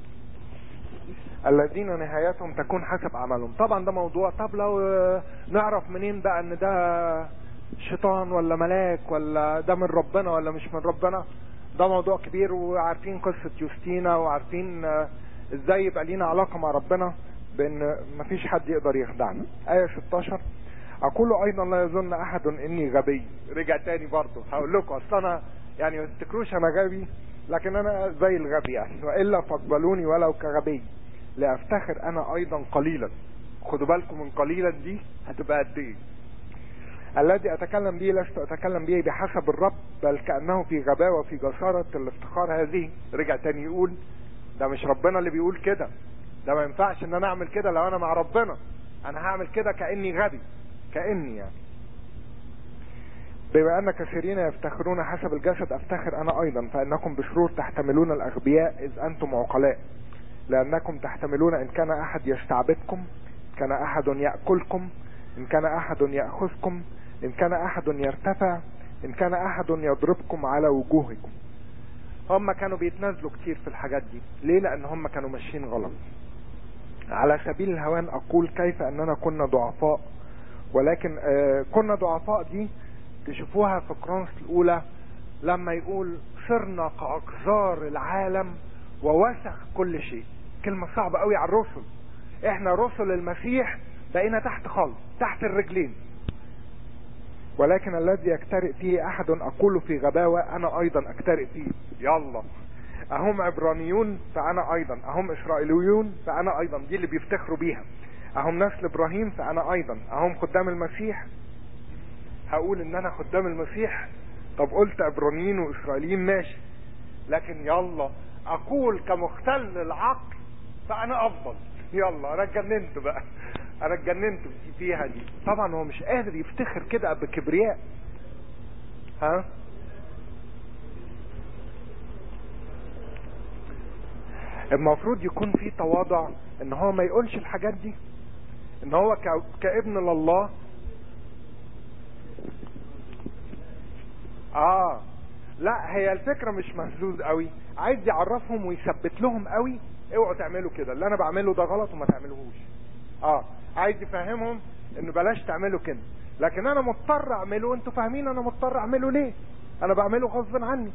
الذين نهايتهم تكون حسب اعمالهم طبعا ده موضوع طب لو نعرف منين بقى ان ده شيطان ولا ملاك ولا ده من ربنا ولا مش من ربنا ده موضوع كبير وعارفين قصة يوستينا وعارفين ازاي يبقى لينا علاقة مع ربنا بان مفيش حد يقدر يخدعنا آية 16 اقول ايضا لا يظن احد اني غبي رجع تاني برضه هقول لكم اصل انا يعني ما تفتكروش انا غبي لكن انا زي الغبي يعني والا فاقبلوني ولو كغبي لافتخر انا ايضا قليلا خدوا بالكم من قليلا دي هتبقى قد ايه الذي اتكلم به لست اتكلم به بحسب الرب بل كانه في غباوه في جساره الافتخار هذه رجع تاني يقول ده مش ربنا اللي بيقول كده ده ما ينفعش ان انا اعمل كده لو انا مع ربنا انا هعمل كده كاني غبي كاني يعني بما ان كثيرين يفتخرون حسب الجسد افتخر انا ايضا فانكم بشرور تحتملون الاغبياء اذ انتم عقلاء لانكم تحتملون ان كان احد يستعبدكم كان احد ياكلكم ان كان احد ياخذكم ان كان احد يرتفع ان كان احد يضربكم على وجوهكم هم كانوا بيتنازلوا كتير في الحاجات دي ليه لان هم كانوا ماشيين غلط على سبيل الهوان اقول كيف اننا كنا ضعفاء ولكن آه كنا ضعفاء دي تشوفوها في كرونس الاولى لما يقول صرنا كاقذار العالم ووسخ كل شيء كلمة صعبة قوي على الرسل احنا رسل المسيح بقينا تحت خالص تحت الرجلين ولكن الذي يكترئ فيه احد اقول في غباوة انا ايضا اكترئ فيه يلا اهم عبرانيون فانا ايضا اهم اسرائيليون فانا ايضا دي اللي بيفتخروا بيها اهم نسل ابراهيم فانا ايضا اهم خدام المسيح هقول ان انا خدام المسيح طب قلت عبرانيين واسرائيليين ماشي لكن يلا اقول كمختل العقل فانا افضل يلا انا اتجننت بقى انا اتجننت فيها دي طبعا هو مش قادر يفتخر كده بكبرياء ها المفروض يكون في تواضع ان هو ما يقولش الحاجات دي ان هو كابن لله اه لا هي الفكرة مش مهزوز قوي عايز يعرفهم ويثبت لهم قوي اوعوا تعملوا كده اللي انا بعمله ده غلط وما تعملوهوش اه عايز يفهمهم انه بلاش تعملوا كده لكن انا مضطر اعمله انتوا فاهمين انا مضطر اعمله ليه انا بعمله غصب عني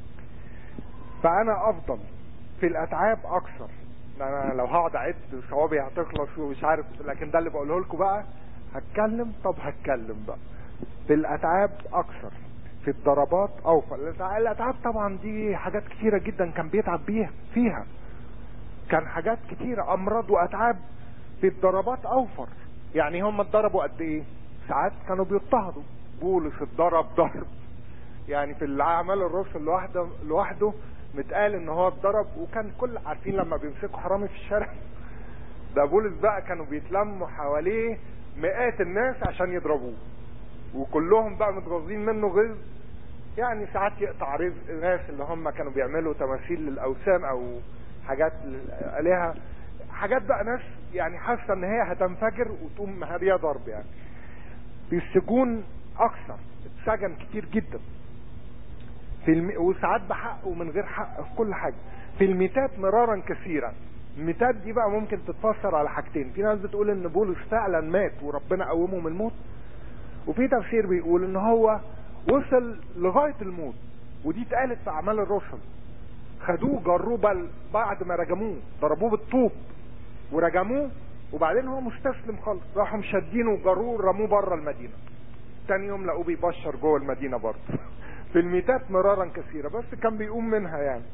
فانا افضل في الاتعاب اكثر انا لو هقعد اعد صوابي هتخلص ومش عارف لكن ده اللي بقوله لكم بقى هتكلم طب هتكلم بقى في الاتعاب اكثر في الضربات اوفر الاتعاب طبعا دي حاجات كتيره جدا كان بيتعب بيها فيها كان حاجات كتيره امراض واتعاب في الضربات اوفر يعني هم اتضربوا قد ايه ساعات كانوا بيضطهدوا بولس اتضرب ضرب يعني في الاعمال الرسل لوحده لوحده متقال ان هو اتضرب وكان كل عارفين لما بيمسكوا حرامي في الشارع ده بولس بقى كانوا بيتلموا حواليه مئات الناس عشان يضربوه وكلهم بقى متغاظين منه غيظ يعني ساعات يقطع رزق ناس اللي هم كانوا بيعملوا تماثيل للاوثان او حاجات عليها حاجات بقى ناس يعني حاسه ان هي هتنفجر وتقوم هديه ضرب يعني في السجون اكثر اتسجن كتير جدا في الم... وساعات بحق ومن غير حق في كل حاجه في الميتات مرارا كثيرا الميتات دي بقى ممكن تتفسر على حاجتين في ناس بتقول ان بولس فعلا مات وربنا قومه من الموت وفي تفسير بيقول ان هو وصل لغايه الموت ودي اتقالت في اعمال الرسل خدوه جروه بل بعد ما رجموه ضربوه بالطوب ورجموه وبعدين هو مستسلم خالص راحوا مشدينه وجروه رموه بره المدينه تاني يوم لقوه بيبشر جوه المدينه برضه في الميتات مرارا كثيره بس كان بيقوم منها يعني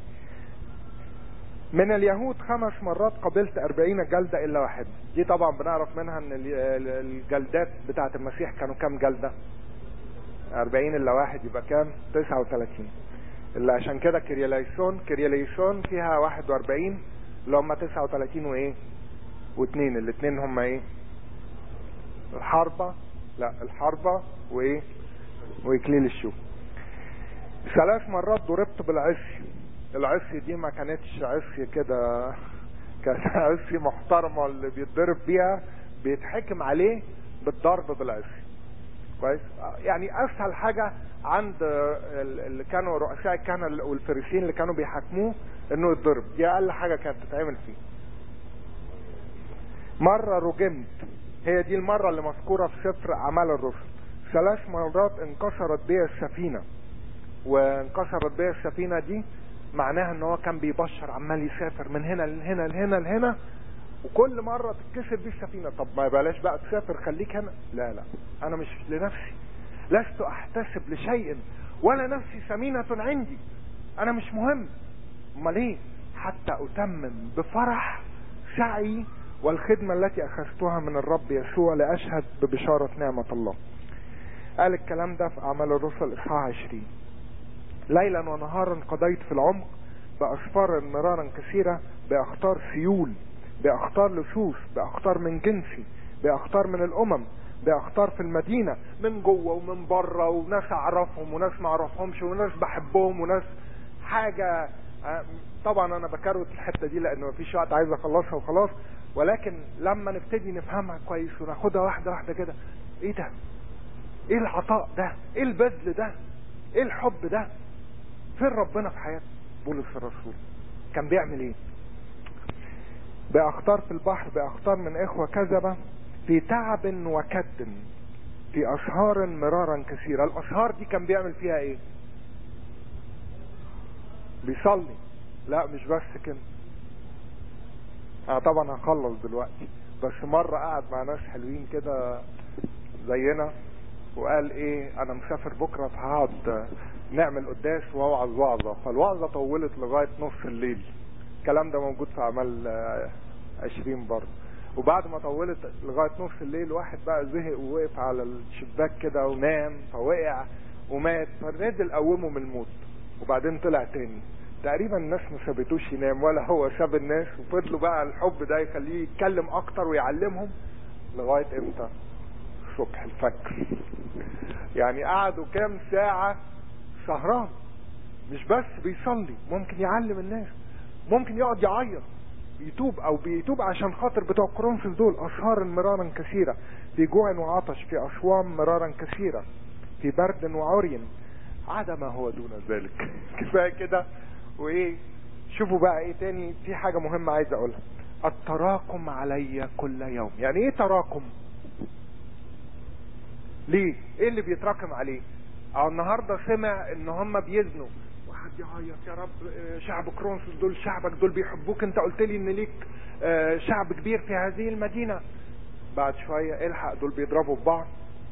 من اليهود خمس مرات قبلت أربعين جلدة إلا واحد دي طبعا بنعرف منها أن الجلدات بتاعة المسيح كانوا كام جلدة أربعين إلا واحد يبقى كام تسعة وثلاثين اللي عشان كده كرياليسون كرياليسون فيها واحد وأربعين اللي هم تسعة وثلاثين وإيه واثنين الاثنين هم إيه الحربة لا الحربة وإيه وإكليل الشوك ثلاث مرات ضربت بالعصي العصي دي ما كانتش عصي كده كانت عصي محترمة اللي بيتضرب بيها بيتحكم عليه بالضرب بالعصي كويس يعني اسهل حاجة عند اللي كانوا رؤساء الكهنة والفريسين اللي كانوا بيحاكموه انه يتضرب دي اقل حاجة كانت تتعمل فيه مرة رجمت هي دي المرة اللي مذكورة في سفر اعمال الرسل ثلاث مرات انكسرت بيا السفينة وانكسرت بيا السفينة دي معناها ان هو كان بيبشر عمال يسافر من هنا لهنا لهنا لهنا وكل مرة تتكسر بيه السفينة طب ما بلاش بقى تسافر خليك هنا لا لا انا مش لنفسي لست احتسب لشيء ولا نفسي ثمينة عندي انا مش مهم امال ايه حتى اتمم بفرح سعي والخدمة التي اخذتها من الرب يسوع لاشهد ببشارة نعمة الله قال الكلام ده في اعمال الرسل اصحاح 20 ليلا ونهارا قضيت في العمق بأسفار مرارا كثيرة بأخطار سيول بأخطار لصوص بأخطار من جنسي بأخطار من الأمم بأخطار في المدينة من جوه ومن بره وناس أعرفهم وناس ما أعرفهمش وناس بحبهم وناس حاجة طبعا أنا بكروت الحتة دي لأن مفيش وقت عايز أخلصها وخلاص ولكن لما نبتدي نفهمها كويس وناخدها واحدة واحدة كده إيه ده؟ إيه العطاء ده؟ إيه البذل ده؟ إيه الحب ده؟ فين ربنا في حياة بولس الرسول كان بيعمل ايه باخطار في البحر باخطار من اخوة كذبة في تعب وكد في اسهار مرارا كثيرة الاسهار دي كان بيعمل فيها ايه بيصلي لا مش بس كده انا طبعا هخلص دلوقتي بس مرة قعد مع ناس حلوين كده زينا وقال ايه انا مسافر بكرة فهقعد نعمل قداس واوعظ وعظة فالوعظة طولت لغاية نص الليل الكلام ده موجود في اعمال عشرين برضه وبعد ما طولت لغاية نص الليل واحد بقى زهق ووقف على الشباك كده ونام فوقع ومات فنزل قومه من الموت وبعدين طلع تاني تقريبا الناس ما سابتوش ينام ولا هو ساب الناس وفضلوا بقى الحب ده يخليه يتكلم اكتر ويعلمهم لغاية امتى الصبح الفجر يعني قعدوا كام ساعة سهران مش بس بيصلي ممكن يعلم الناس ممكن يقعد يعيط يتوب او بيتوب عشان خاطر بتوع كورنثوس دول اسهار مرارا كثيرة في جوع وعطش في اصوام مرارا كثيرة في برد وعري عدا ما هو دون ذلك كفاية كده وايه شوفوا بقى ايه تاني في حاجة مهمة عايز اقولها التراكم علي كل يوم يعني ايه تراكم ليه ايه اللي بيتراكم عليه او النهارده سمع ان هم بيزنوا واحد يعيط يا رب شعب كرونسوس دول شعبك دول بيحبوك انت قلت لي ان ليك شعب كبير في هذه المدينة بعد شوية الحق دول بيضربوا في بعض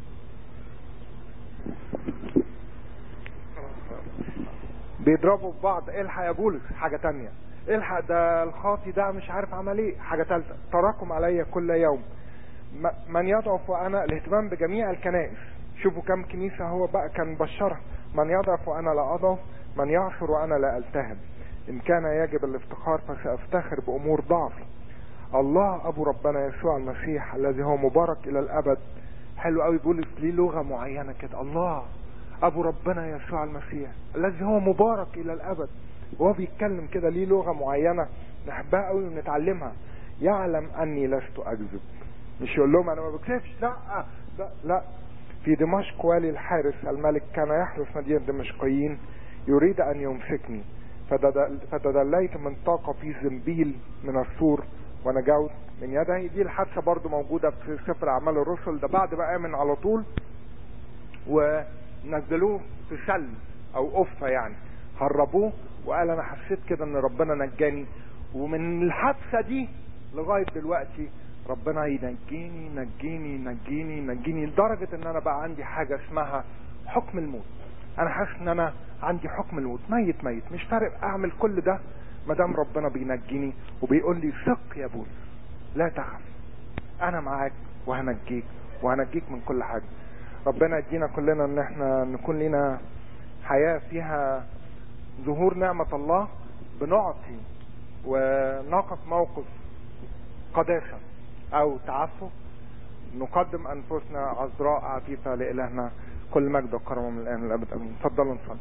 بيضربوا في بعض الحق يا بولس حاجة تانية الحق ده الخاطي ده مش عارف عمل ايه حاجة تالتة تراكم علي كل يوم من يضعف وانا الاهتمام بجميع الكنائس شوفوا كم كنيسة هو بقى كان بشرها من يضعف وانا لا اضعف من يعصر وانا لا التهم ان كان يجب الافتخار فسافتخر بامور ضعفي الله ابو ربنا يسوع المسيح الذي هو مبارك الى الابد حلو قوي بولس ليه لغة معينة كده الله ابو ربنا يسوع المسيح الذي هو مبارك الى الابد وهو بيتكلم كده ليه لغة معينة نحبها قوي ونتعلمها يعلم اني لست اكذب مش يقول لهم انا ما بكذبش لا لا لا في دمشق والي الحارس الملك كان يحرس مدينة دمشقيين يريد ان يمسكني فتدليت من طاقة في زنبيل من السور ونجوت من يده دي الحادثة برضو موجودة في سفر اعمال الرسل ده بعد بقى امن على طول ونزلوه في سل او قفة يعني هربوه وقال انا حسيت كده ان ربنا نجاني ومن الحادثة دي لغاية دلوقتي ربنا ينجيني نجيني نجيني نجيني لدرجة ان انا بقى عندي حاجة اسمها حكم الموت انا حاسس ان انا عندي حكم الموت ميت ميت مش فارق اعمل كل ده ما دام ربنا بينجيني وبيقول لي ثق يا بولس لا تخف انا معاك وهنجيك وهنجيك من كل حاجة ربنا يدينا كلنا ان احنا نكون لنا حياة فيها ظهور نعمة الله بنعطي ونقف موقف قداسة او تعفف نقدم انفسنا عذراء عفيفة لالهنا كل مجد وكرم من الان والابد امين تفضلوا نصلي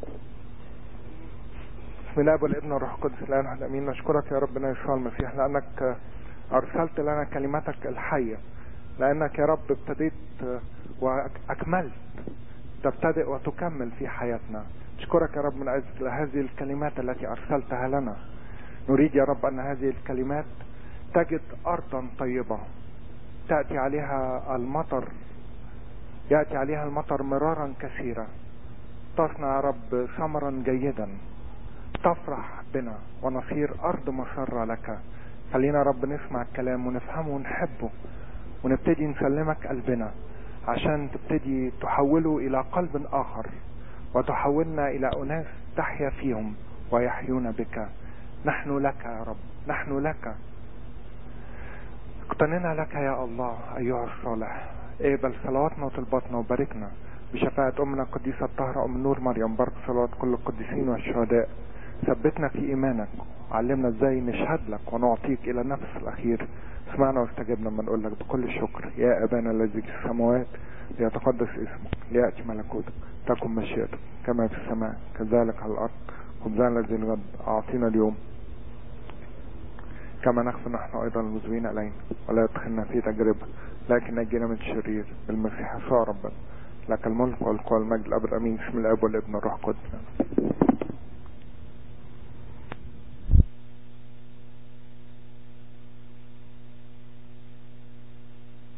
بسم الله والابن والروح القدس الان واحد امين نشكرك يا ربنا يسوع المسيح لانك ارسلت لنا كلمتك الحيه لانك يا رب ابتديت واكملت تبتدئ وتكمل في حياتنا نشكرك يا رب من اجل هذه الكلمات التي ارسلتها لنا نريد يا رب ان هذه الكلمات تجد ارضا طيبه تاتي عليها المطر ياتي عليها المطر مرارا كثيرا تصنع يا رب ثمرا جيدا تفرح بنا ونصير ارض مسرة لك خلينا يا رب نسمع الكلام ونفهمه ونحبه ونبتدي نسلمك قلبنا عشان تبتدي تحوله الى قلب اخر وتحولنا الى اناس تحيا فيهم ويحيون بك نحن لك يا رب نحن لك اقتننا لك يا الله ايها الصالح اقبل صلواتنا وطلباتنا وباركنا بشفاعة امنا القديسة الطاهرة ام نور مريم بارك صلوات كل القديسين والشهداء ثبتنا في ايمانك علمنا ازاي نشهد لك ونعطيك الى النفس الاخير اسمعنا واستجبنا لما نقول لك بكل شكر يا ابانا الذي في السماوات ليتقدس اسمك لياتي ملكوتك تكن مشيئتك كما في السماء كذلك على الارض خبزنا الذي الغد اعطينا اليوم كما نغفر نحن ايضا المذنبين الينا ولا يدخلنا في تجربه لكن نجينا من الشرير بالمسيح يسوع ربنا لك الملك والقوى والمجد الابد امين بسم الاب والابن والروح القدس